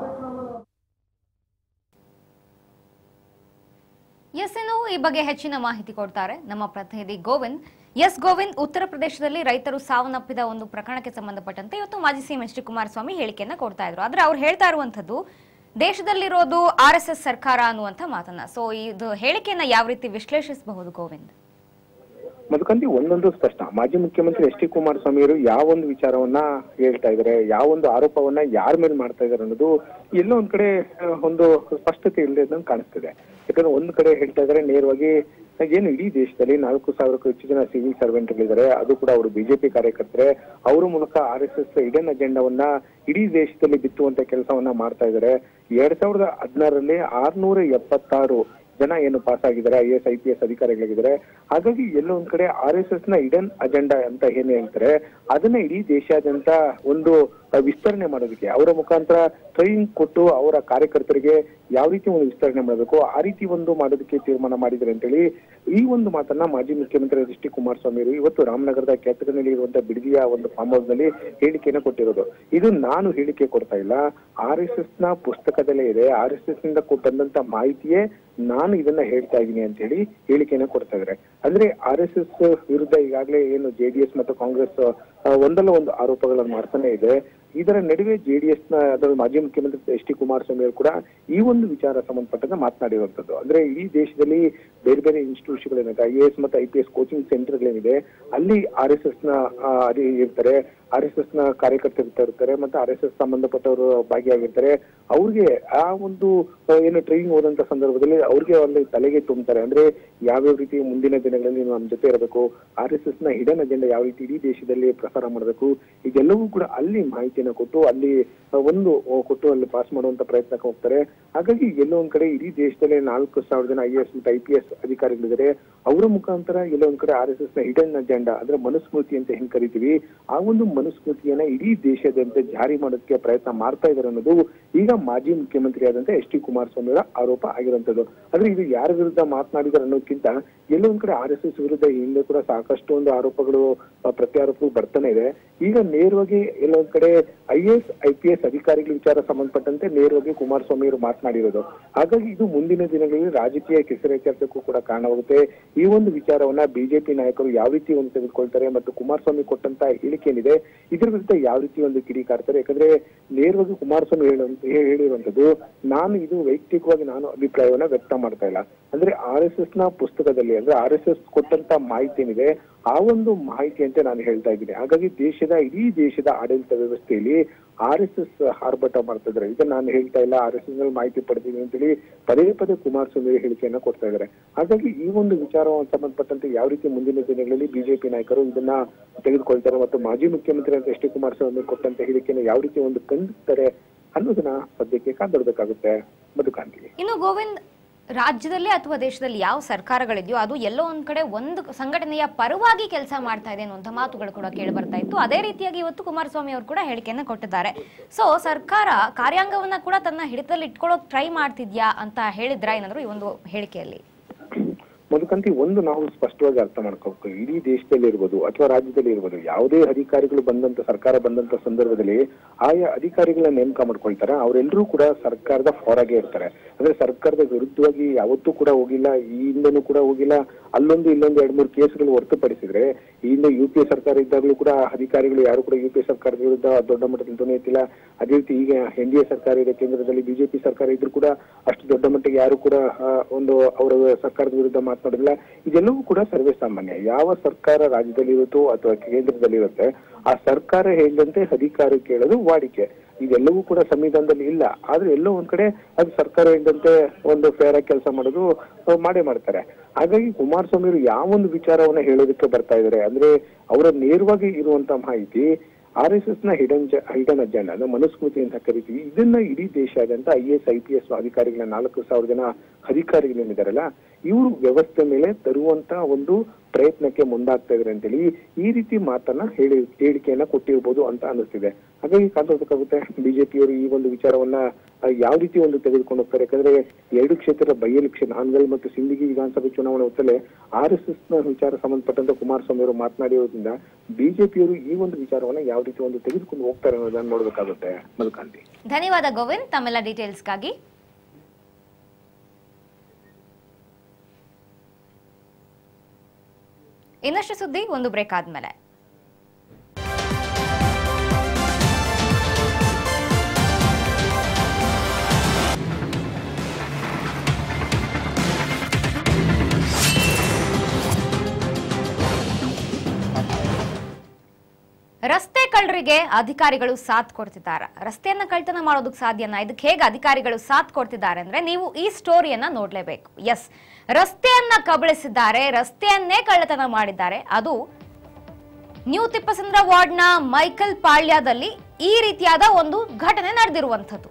Speaker 1: ಎಸ್ ಇನ್ನು ಈ ಬಗ್ಗೆ ಹೆಚ್ಚಿನ ಮಾಹಿತಿ ಕೊಡ್ತಾರೆ ನಮ್ಮ ಪ್ರತಿನಿಧಿ ಗೋವಿಂದ್ ಎಸ್ ಗೋವಿಂದ್ ಉತ್ತರ ಪ್ರದೇಶದಲ್ಲಿ ರೈತರು ಸಾವನ್ನಪ್ಪಿದ ಒಂದು ಪ್ರಕರಣಕ್ಕೆ ಸಂಬಂಧಪಟ್ಟಂತೆ ಇವತ್ತು ಮಾಜಿ ಸಿಎಂ ಎಚ್ ಡಿ ಕುಮಾರಸ್ವಾಮಿ ಹೇಳಿಕೆಯನ್ನ ಕೊಡ್ತಾ ಇದ್ರು ಆದ್ರೆ ಅವ್ರು ಹೇಳ್ತಾ ಇರುವಂತದ್ದು ದೇಶದಲ್ಲಿರೋದು ಆರ್ ಎಸ್ ಎಸ್ ಸರ್ಕಾರ ಅನ್ನುವಂಥ ಮಾತನ್ನ ಸೊ ಇದು ಹೇಳಿಕೆಯನ್ನ ಯಾವ ರೀತಿ ವಿಶ್ಲೇಷಿಸಬಹುದು ಗೋವಿಂದ್
Speaker 3: ಮಧುಕಂತಿ ಒಂದೊಂದು ಸ್ಪಷ್ಟ ಮಾಜಿ ಮುಖ್ಯಮಂತ್ರಿ ಎಸ್ ಟಿ ಕುಮಾರಸ್ವಾಮಿ ಅವರು ಯಾವೊಂದು ವಿಚಾರವನ್ನ ಹೇಳ್ತಾ ಇದಾರೆ ಯಾವೊಂದು ಆರೋಪವನ್ನ ಯಾರ ಮೇಲೆ ಮಾಡ್ತಾ ಇದಾರೆ ಅನ್ನೋದು ಎಲ್ಲೋ ಒಂದ್ ಕಡೆ ಆ, ಒಂದು ಸ್ಪಷ್ಟತೆ ಇಲ್ಲದೆ ಕಾಣಿಸ್ತಿದೆ ಯಾಕಂದ್ರೆ ಒಂದ್ ಕಡೆ ಹೇಳ್ತಾ ಇದಾರೆ ನೇರವಾಗಿ ಏನು ಇಡೀ ದೇಶದಲ್ಲಿ ನಾಲ್ಕು ಸಾವಿರಕ್ಕೂ ಹೆಚ್ಚು ಜನ ಸಿವಿಲ್ ಸರ್ವೆಂಟ್ಗಳಿದ್ದಾರೆ ಅದು ಕೂಡ ಅವರು ಬಿಜೆಪಿ ಕಾರ್ಯಕರ್ತರೆ ಅವರ ಮೂಲಕ ಆರ್ ಎಸ್ ಎಸ್ ಇಡನ್ ಅಜೆಂಡವನ್ನ ಇಡೀ ದೇಶದಲ್ಲಿ ಬಿತ್ತುವಂತ ಕೆಲಸವನ್ನ ಮಾಡ್ತಾ ಇದ್ದಾರೆ ಎರಡ್ ಸಾವಿರದ ಹದಿನಾರರಲ್ಲಿ ಆರ್ನೂರ ಎಪ್ಪತ್ತಾರು ಜನ ಏನು ಪಾಸ್ ಆಗಿದ್ದಾರೆ I S I P S ಅಧಿಕಾರಿಗಳಾಗಿದ್ದಾರೆ ಹಾಗಾಗಿ ಎಲ್ಲೋ ಒಂದ್ ಕಡೆ ಆರ್ ಎಸ್ ಎಸ್ ನ ಇಡನ್ ಅಜೆಂಡಾ ಅಂತ ಏನ್ ಹೇಳ್ತಾರೆ ಅದನ್ನ ಇಡೀ ದೇಶಾದ್ಯಂತ ಒಂದು ಆ, ವಿಸ್ತರಣೆ ಮಾಡೋದಕ್ಕೆ ಅವರ ಮುಖಾಂತರ ಟ್ರೈನಿಂಗ್ ಕೊಟ್ಟು ಅವರ ಕಾರ್ಯಕರ್ತರಿಗೆ ಯಾವ ರೀತಿ ಒಂದು ವಿಸ್ತರಣೆ ಮಾಡಬೇಕು ಆ ರೀತಿ ಒಂದು ಮಾಡೋದಕ್ಕೆ ತೀರ್ಮಾನ ಮಾಡಿದ್ದಾರೆ ಅಂತೇಳಿ ಈ ಒಂದು ಮಾತನ್ನ ಮಾಜಿ ಮುಖ್ಯಮಂತ್ರಿ ಎಚ್ ಡಿ ಕುಮಾರಸ್ವಾಮಿ ಅವರು ಇವತ್ತು ರಾಮನಗರದ ಕೆತ್ತನಲ್ಲಿ ಇರುವಂತಹ ಬಿಡದಿಯ ಒಂದು ಫಾರ್ಮ್ ಹೌಸ್ ನಲ್ಲಿ ಹೇಳಿಕೆಯನ್ನು ಕೊಟ್ಟಿರೋದು ಇದು ನಾನು ಹೇಳಿಕೆ ಕೊಡ್ತಾ ಇಲ್ಲ ಆರ್ ಎಸ್ ಎಸ್ ನ ಪುಸ್ತಕದಲ್ಲೇ ಇದೆ ಆರ್ ಎಸ್ ಎಸ್ ನಿಂದ ಕೊ- ಬಂದಂತ ಮಾಹಿತಿಯೇ ನಾನು ಇದನ್ನ ಹೇಳ್ತಾ ಇದ್ದೀನಿ ಅಂತ ಹೇಳಿ ಹೇಳಿಕೆಯನ್ನು ಕೊಡ್ತಾ ಇದ್ದಾರೆ ಅಂದ್ರೆ ಆರ್ ಎಸ್ ಎಸ್ ವಿರುದ್ಧ ಈಗಾಗಲೇ ಏನು ಜೆಡಿಎಸ್ ಮತ್ತು ಕಾಂಗ್ರೆಸ್ ಆ, ಒಂದಲ್ಲ ಒಂದು ಆರೋಪಗಳನ್ನು ಮಾಡ್ತಾನೆ ಇದೆ ಇದರ ನಡುವೆ ಜೆಡಿಎಸ್ ನ ಅದರ ಮಾಜಿ ಮುಖ್ಯಮಂತ್ರಿ ಎಚ್ ಡಿ ಕುಮಾರಸ್ವಾಮಿ ಅವರು ಕೂಡ ಈ ಒಂದು ವಿಚಾರ ಸಂಬಂಧಪಟ್ಟಂತೆ ಮಾತನಾಡಿರುವಂತದ್ದು ಅಂದ್ರೆ ಇಡೀ ದೇಶದಲ್ಲಿ ಬೇರೆ ಬೇರೆ ಇನ್ಸ್ಟಿಟ್ಯೂಷನ್ಗಳೇನಿದೆ ಐ ಎ ಎಸ್ ಮತ್ತು ಐ ಪಿ ಎಸ್ ಕೋಚಿಂಗ್ ಸೆಂಟರ್ಗಳೇನಿದೆ ಅಲ್ಲಿ ಆರ್ ಎಸ್ ಎಸ್ ನ ಆ, ಅಡಿ ಇರ್ತಾರೆ ಆರ್ ಎಸ್ ಎಸ್ ನ ಕಾರ್ಯಕರ್ತರು ಇರ್ತಾರೆ ಮತ್ತೆ ಆರ್ ಎಸ್ ಎಸ್ ಸಂಬಂಧಪಟ್ಟವರು ಭಾಗಿಯಾಗಿರ್ತಾರೆ ಅವ್ರಿಗೆ ಆ ಒಂದು ಆ, ಏನು ಟ್ರೈನಿಂಗ್ ಹೋದಂತ ಸಂದರ್ಭದಲ್ಲಿ ಅವ್ರಿಗೆ ಅಲ್ಲಿ ತಲೆಗೆ ತುಂಬ್ತಾರೆ ಅಂದ್ರೆ ಯಾವ್ಯಾವ ರೀತಿ ಮುಂದಿನ ದಿನಗಳಲ್ಲಿ ನೀವು ನಮ್ಮ ಜೊತೆ ಇರಬೇಕು ಆರ್ ಎಸ್ ಎಸ್ ನ ಹಿಡನ್ ಅಜೆಂಡಾ ಯಾವ ರೀತಿ ಇಡೀ ದೇಶದಲ್ಲಿ ಪ್ರಸಾರ ಮಾಡಬೇಕು ಇದೆಲ್ಲವೂ ಕೂಡ ಅಲ್ಲಿ ಮಾಹಿತಿಯನ್ನು ಕೊಟ್ಟು ಅಲ್ಲಿ ಆ, ಒಂದು ಆ, ಕೊಟ್ಟು ಅಲ್ಲಿ ಪಾಸ್ ಮಾಡುವಂತ ಪ್ರಯತ್ನಕ್ಕೆ ಹೋಗ್ತಾರೆ ಹಾಗಾಗಿ ಎಲ್ಲೋ ಒಂದ್ ಕಡೆ ಇಡೀ ದೇಶದಲ್ಲಿ ನಾಲ್ಕು ಸಾವಿರ ಜನ ಐ ಎಸ್ ಮತ್ತು ಐ ಪಿ ಎಸ್ ಅಧಿಕಾರಿಗಳಿದ್ದಾರೆ ಅವರ ಮುಖಾಂತರ ಎಲ್ಲೋ ಒಂದ್ ಕಡೆ ಆರ್ ಎಸ್ ಎಸ್ ನ ಹಿಡನ್ ಅಜೆಂಡಾ ಅಂದ್ರೆ ಮನುಸ್ಮೃತಿ ಅಂತ ಹೆಂಗ್ ಕರಿತೀವಿ ಆ ಒಂದು ಮನುಸ್ಮೃತಿಯನ್ನ ಇಡೀ ದೇಶದಂತೆ ಜಾರಿ ಮಾಡೋದಕ್ಕೆ ಪ್ರಯತ್ನ ಮಾಡ್ತಾ ಇದ್ದಾರೆ ಅನ್ನೋದು ಈಗ ಮಾಜಿ ಮುಖ್ಯಮಂತ್ರಿ ಆದಂತ ಎಸ್ ಟಿ ಕುಮಾರಸ್ವಾಮಿ ಅವರ ಆರೋಪ ಆಗಿರುವಂತದ್ದು ಆದ್ರೆ ಇದು ಯಾರ ವಿರುದ್ಧ ಮಾತನಾಡಿದಾರೆ ಅನ್ನೋದಕ್ಕಿಂತ ಎಲ್ಲೋ ಒಂದ್ ಕಡೆ ಆರ್ ಎಸ್ ಎಸ್ ವಿರುದ್ಧ ಈ ಹಿಂದೆ ಕೂಡ ಸಾಕಷ್ಟು ಒಂದು ಆರೋಪಗಳು ಆ, ಪ್ರತ್ಯಾರೋಪಗಳು ಬರ್ತಾನೆ ಇದೆ ಈಗ ನೇರವಾಗಿ ಎಲ್ಲೋ ಒಂದ್ ಕಡೆ I S I P S ಅಧಿಕಾರಿಗಳ ವಿಚಾರ ಸಂಬಂಧಪಟ್ಟಂತೆ ನೇರವಾಗಿ ಕುಮಾರಸ್ವಾಮಿ ಅವರು ಮಾತನಾಡಿರೋದು ಹಾಗಾಗಿ ಇದು ಮುಂದಿನ ದಿನಗಳಲ್ಲಿ ರಾಜಕೀಯ ಕೆಸರೆಚ್ಚರಿಸಕ್ಕೂ ಕೂಡ ಕಾರಣವಾಗುತ್ತೆ ಈ ಒಂದು ವಿಚಾರವನ್ನ ಬಿಜೆಪಿ ನಾಯಕರು ಯಾವ ರೀತಿ ಒಂದು ತೆಗೆದುಕೊಳ್ತಾರೆ ಮತ್ತು ಕುಮಾರಸ್ವಾಮಿ ಕೊಟ್ಟಂತ ಹೇಳಿಕೆ ಏನಿದೆ ಇದ್ರ ವಿರುದ್ಧ ಯಾವ ರೀತಿ ಒಂದು ಕಿಡಿಕಾರ್ತಾರೆ ಯಾಕಂದ್ರೆ ನೇರವಾಗಿ ಕುಮಾರಸ್ವಾಮಿ ಹೇಳುವಂತ ಹೇಳಿರುವಂತದ್ದು ನಾನು ಇದು ವೈಯಕ್ತಿಕವಾಗಿ ನಾನು ಅಭಿಪ್ರಾಯವನ್ನ ವ್ಯಕ್ತ ಮಾಡ್ತಾ ಇಲ್ಲ ಅಂದ್ರೆ ಆರ್ ಎಸ್ ಎಸ್ ನ ಪುಸ್ತಕದಲ್ಲಿ ಅಂದ್ರೆ ಆರ್ ಎಸ್ ಎಸ್ ಕೊಟ್ಟಂತ ಮಾಹಿತಿ ಏನಿದೆ ಆ ಒಂದು ಮಾಹಿತಿಯಂತೆ ನಾನು ಹೇಳ್ತಾ ಇದ್ದೀನಿ ಹಾಗಾಗಿ ದೇಶದ ಇಡೀ ದೇಶದ ಆಡಳಿತ ವ್ಯವಸ್ಥೆಯಲ್ಲಿ ಆರ್ ಎಸ್ ಎಸ್ ಆರ್ಭಟ ಮಾಡ್ತಾ ಇದ್ದಾರೆ ಇದನ್ನ ನಾನು ಹೇಳ್ತಾ ಇಲ್ಲ ಆರ್ ಎಸ್ ಎಸ್ ನಲ್ಲಿ ಮಾಹಿತಿ ಪಡೆದಿದ್ದೀನಿ ಅಂತೇಳಿ ಪದೇ ಪದೇ ಕುಮಾರಸ್ವಾಮಿ ಹೇಳಿಕೆಯನ್ನ ಕೊಡ್ತಾ ಇದ್ದಾರೆ ಹಾಗಾಗಿ ಈ ಒಂದು ವಿಚಾರವನ್ನು ಸಂಬಂಧಪಟ್ಟಂತೆ ಯಾವ ರೀತಿ ಮುಂದಿನ ದಿನಗಳಲ್ಲಿ ಬಿಜೆಪಿ ನಾಯಕರು ಇದನ್ನ ತೆಗೆದುಕೊಳ್ತಾರೆ ಮತ್ತು ಮಾಜಿ ಮುಖ್ಯಮಂತ್ರಿ ಅಂತ ಎಸ್ ಟಿ ಕುಮಾರಸ್ವಾಮಿ ಕೊಟ್ಟಂತ ಹೇಳಿಕೆಯನ್ನು ಯಾವ ರೀತಿ ಒಂದು ಖಂಡಿಸ್ತಾರೆ ಅನ್ನೋದನ್ನ ಸದ್ಯಕ್ಕೆ ಕಾದೊಡ್ಬೇಕಾಗುತ್ತೆ ಮಧುಕಾಂತಿ
Speaker 1: ಇನ್ನು ಗೋವಿಂದ್ ರಾಜ್ಯದಲ್ಲಿ ಅಥವಾ ದೇಶದಲ್ಲಿ ಯಾವ ಸರ್ಕಾರಗಳಿದೆಯೋ ಅದು ಎಲ್ಲೋ ಒಂದ್ ಕಡೆ ಒಂದು ಸಂಘಟನೆಯ ಪರವಾಗಿ ಕೆಲಸ ಮಾಡ್ತಾ ಇದೆ ಅನ್ನುವಂಥ ಮಾತುಗಳು ಕೂಡ ಕೇಳಿ ಬರ್ತಾ ಇತ್ತು ಅದೇ ರೀತಿಯಾಗಿ ಇವತ್ತು ಕುಮಾರಸ್ವಾಮಿ ಅವರು ಕೂಡ ಹೇಳಿಕೆಯನ್ನ ಕೊಟ್ಟಿದ್ದಾರೆ ಸೊ ಸರ್ಕಾರ ಕಾರ್ಯಾಂಗವನ್ನ ಕೂಡ ತನ್ನ ಹಿಡಿತದಲ್ಲಿ ಇಟ್ಕೊಳ್ಳೋಕೆ ಟ್ರೈ ಮಾಡ್ತಿದ್ಯಾ ಅಂತ ಹೇಳಿದ್ರಾ ಏನಾದ್ರು ಈ ಒಂದು ಹೇಳಿಕೆಯಲ್ಲಿ
Speaker 3: ಮಧುಕಂತಿ ಒಂದು ನಾವು ಸ್ಪಷ್ಟವಾಗಿ ಅರ್ಥ ಮಾಡ್ಕೋಬೇಕು ಇಡೀ ದೇಶದಲ್ಲಿ ಇರ್ಬೋದು ಅಥವಾ ರಾಜ್ಯದಲ್ಲಿ ಇರ್ಬೋದು ಯಾವುದೇ ಅಧಿಕಾರಿಗಳು ಬಂದಂತ ಸರ್ಕಾರ ಬಂದಂತ ಸಂದರ್ಭದಲ್ಲಿ ಆಯಾ ಅಧಿಕಾರಿಗಳನ್ನ ನೇಮಕ ಮಾಡ್ಕೊಳ್ತಾರೆ ಅವರೆಲ್ಲರೂ ಕೂಡ ಸರ್ಕಾರದ ಹೊರಗೆ ಇರ್ತಾರೆ ಅಂದ್ರೆ ಸರ್ಕಾರದ ವಿರುದ್ಧವಾಗಿ ಯಾವತ್ತೂ ಕೂಡ ಹೋಗಿಲ್ಲ ಈ ಹಿಂದೆನೂ ಕೂಡ ಹೋಗಿಲ್ಲ ಅಲ್ಲೊಂದು ಇಲ್ಲೊಂದು ಎರಡ್ ಮೂರು ಕೇಸ್ಗಳು ಹೊರತುಪಡಿಸಿದ್ರೆ ಈ ಹಿಂದೆ ಯು ಪಿ ಎ ಸರ್ಕಾರ ಇದ್ದಾಗಲೂ ಕೂಡ ಅಧಿಕಾರಿಗಳು ಯಾರು ಕೂಡ ಯು ಪಿ ಎ ಸರ್ಕಾರದ ವಿರುದ್ಧ ದೊಡ್ಡ ಮಟ್ಟದಲ್ಲಿ ಧ್ವನಿ ಎತ್ತಿಲ್ಲ ಅದೇ ರೀತಿ ಈಗ ಎನ್ ಡಿ ಎ ಸರ್ಕಾರ ಇದೆ ಕೇಂದ್ರದಲ್ಲಿ ಬಿಜೆಪಿ ಸರ್ಕಾರ ಇದ್ರೂ ಕೂಡ ಅಷ್ಟು ದೊಡ್ಡ ಮಟ್ಟಿಗೆ ಯಾರು ಕೂಡ ಆ, ಒಂದು ಅವರ ಸರ್ಕಾರದ ವಿರುದ್ಧ ಮಾತನಾಡಿಲ್ಲ ಇದೆಲ್ಲವೂ ಕೂಡ ಸರ್ವೇ ಸಾಮಾನ್ಯ ಯಾವ ಸರ್ಕಾರ ರಾಜ್ಯದಲ್ಲಿ ಇರುತ್ತೋ ಅಥವಾ ಕೇಂದ್ರದಲ್ಲಿ ಇರುತ್ತೆ ಆ ಸರ್ಕಾರ ಹೇಳಿದಂತೆ ಅಧಿಕಾರ ಕೇಳೋದು ವಾಡಿಕೆ ಇದೆಲ್ಲವೂ ಕೂಡ ಸಂವಿಧಾನದಲ್ಲಿ ಇಲ್ಲ ಆದ್ರೆ ಎಲ್ಲೋ ಒಂದ್ ಕಡೆ ಅದು ಸರ್ಕಾರ ಇದ್ದಂತೆ ಒಂದು ಫೇರ್ ಆಗಿ ಕೆಲಸ ಮಾಡೋದು ಆ, ಮಾಡೇ ಮಾಡ್ತಾರೆ ಹಾಗಾಗಿ ಕುಮಾರಸ್ವಾಮಿ ಅವರು ಯಾವೊಂದು ವಿಚಾರವನ್ನ ಹೇಳೋದಕ್ಕೆ ಬರ್ತಾ ಇದಾರೆ ಅಂದ್ರೆ ಅವರ ನೇರವಾಗಿ ಇರುವಂತ ಮಾಹಿತಿ ಆರ್ ಎಸ್ ಎಸ್ ನ ಹಿಡನ್ ಹಿಡನ್ ಅಜೆಂಡಾ ಅಂದ್ರೆ ಮನುಸ್ಮೃತಿ ಅಂತ ಕರಿತೀವಿ ಇದನ್ನ ಇಡೀ ದೇಶಾದ್ಯಂತ I S I P S ಅಧಿಕಾರಿಗಳ ನಾಲ್ಕು ಸಾವಿರ ಜನ ಅಧಿಕಾರಿಗಳೇನಿದಾರಲ್ಲ ಇವರು ವ್ಯವಸ್ಥೆ ಮೇಲೆ ತರುವಂತ ಒಂದು ಪ್ರಯತ್ನಕ್ಕೆ ಮುಂದಾಗ್ತಾ ಇದಾರೆ ಅಂತೇಳಿ ಈ ರೀತಿ ಮಾತನ್ನ ಹೇಳಿ ಹೇಳಿಕೆಯನ್ನ ಕೊಟ್ಟಿರ್ಬೋದು ಅಂತ ಅನಿಸ್ತಿದೆ ಹಾಗಾಗಿ ಕಾಣ್ಬೇಕಾಗುತ್ತೆ ಬಿಜೆಪಿಯವರು ಈ ಒಂದು ವಿಚಾರವನ್ನ ಆ, ಯಾವ ರೀತಿ ಒಂದು ತೆಗೆದುಕೊಂಡು ಹೋಗ್ತಾರೆ ಯಾಕಂದ್ರೆ ಎರಡು ಕ್ಷೇತ್ರದ ಬೈ ಎಲೆಕ್ಷನ್ ಹಾನಗಲ್ ಮತ್ತು ಸಿಂದಗಿ ವಿಧಾನಸಭೆ ಚುನಾವಣೆ ಹೊತ್ತಲ್ಲೇ ಆರ್ ಎಸ್ ಎಸ್ ನ ವಿಚಾರ ಸಂಬಂಧಪಟ್ಟಂತೆ ಕುಮಾರಸ್ವಾಮಿ ಅವರು ಮಾತನಾಡಿರೋದ್ರಿಂದ ಬಿಜೆಪಿಯವರು ಈ ಒಂದು ವಿಚಾರವನ್ನ ಯಾವ ರೀತಿ ಒಂದು ತೆಗೆದುಕೊಂಡು ಹೋಗ್ತಾರೆ ಅನ್ನೋದನ್ನ ನೋಡ್ಬೇಕಾಗುತ್ತೆ ಮಲ್ಕಾಂತಿ
Speaker 1: ಧನ್ಯವಾದ ಗೋವಿಂದ್ ತಮ್ಮೆಲ್ಲ ಡೀಟೇಲ್ಸ್ಗಾಗಿ ಇನ್ನಷ್ಟು ಸುದ್ದಿ ಒಂದು ಬ್ರೇಕ್ ಆದ್ಮೇಲೆ ರಸ್ತೆ ಕಳ್ಳರಿಗೆ ಅಧಿಕಾರಿಗಳು ಸಾಥ್ ಕೊಡ್ತಿದ್ದಾರೆ ರಸ್ತೆಯನ್ನ ಕಳ್ತನ ಮಾಡೋದಕ್ಕೆ ಸಾಧ್ಯನಾ ಇದಕ್ಕೆ ಹೇಗೆ ಅಧಿಕಾರಿಗಳು ಸಾಥ್ ಕೊಡ್ತಿದ್ದಾರೆ ಅಂದ್ರೆ ನೀವು ಈ ಸ್ಟೋರಿಯನ್ನ ನೋಡ್ಲೇಬೇಕು ಎಸ್ ರಸ್ತೆಯನ್ನ ಕಬಳಿಸಿದ್ದಾರೆ ರಸ್ತೆಯನ್ನೇ ಕಳ್ಳತನ ಮಾಡಿದ್ದಾರೆ ಅದು ನ್ಯೂ ತಿಪ್ಪಸಂದ್ರ ವಾರ್ಡ್ನ ಮೈಕಲ್ ಪಾಳ್ಯದಲ್ಲಿ ಈ ರೀತಿಯಾದ ಒಂದು ಘಟನೆ ನಡೆದಿರುವಂಥದ್ದು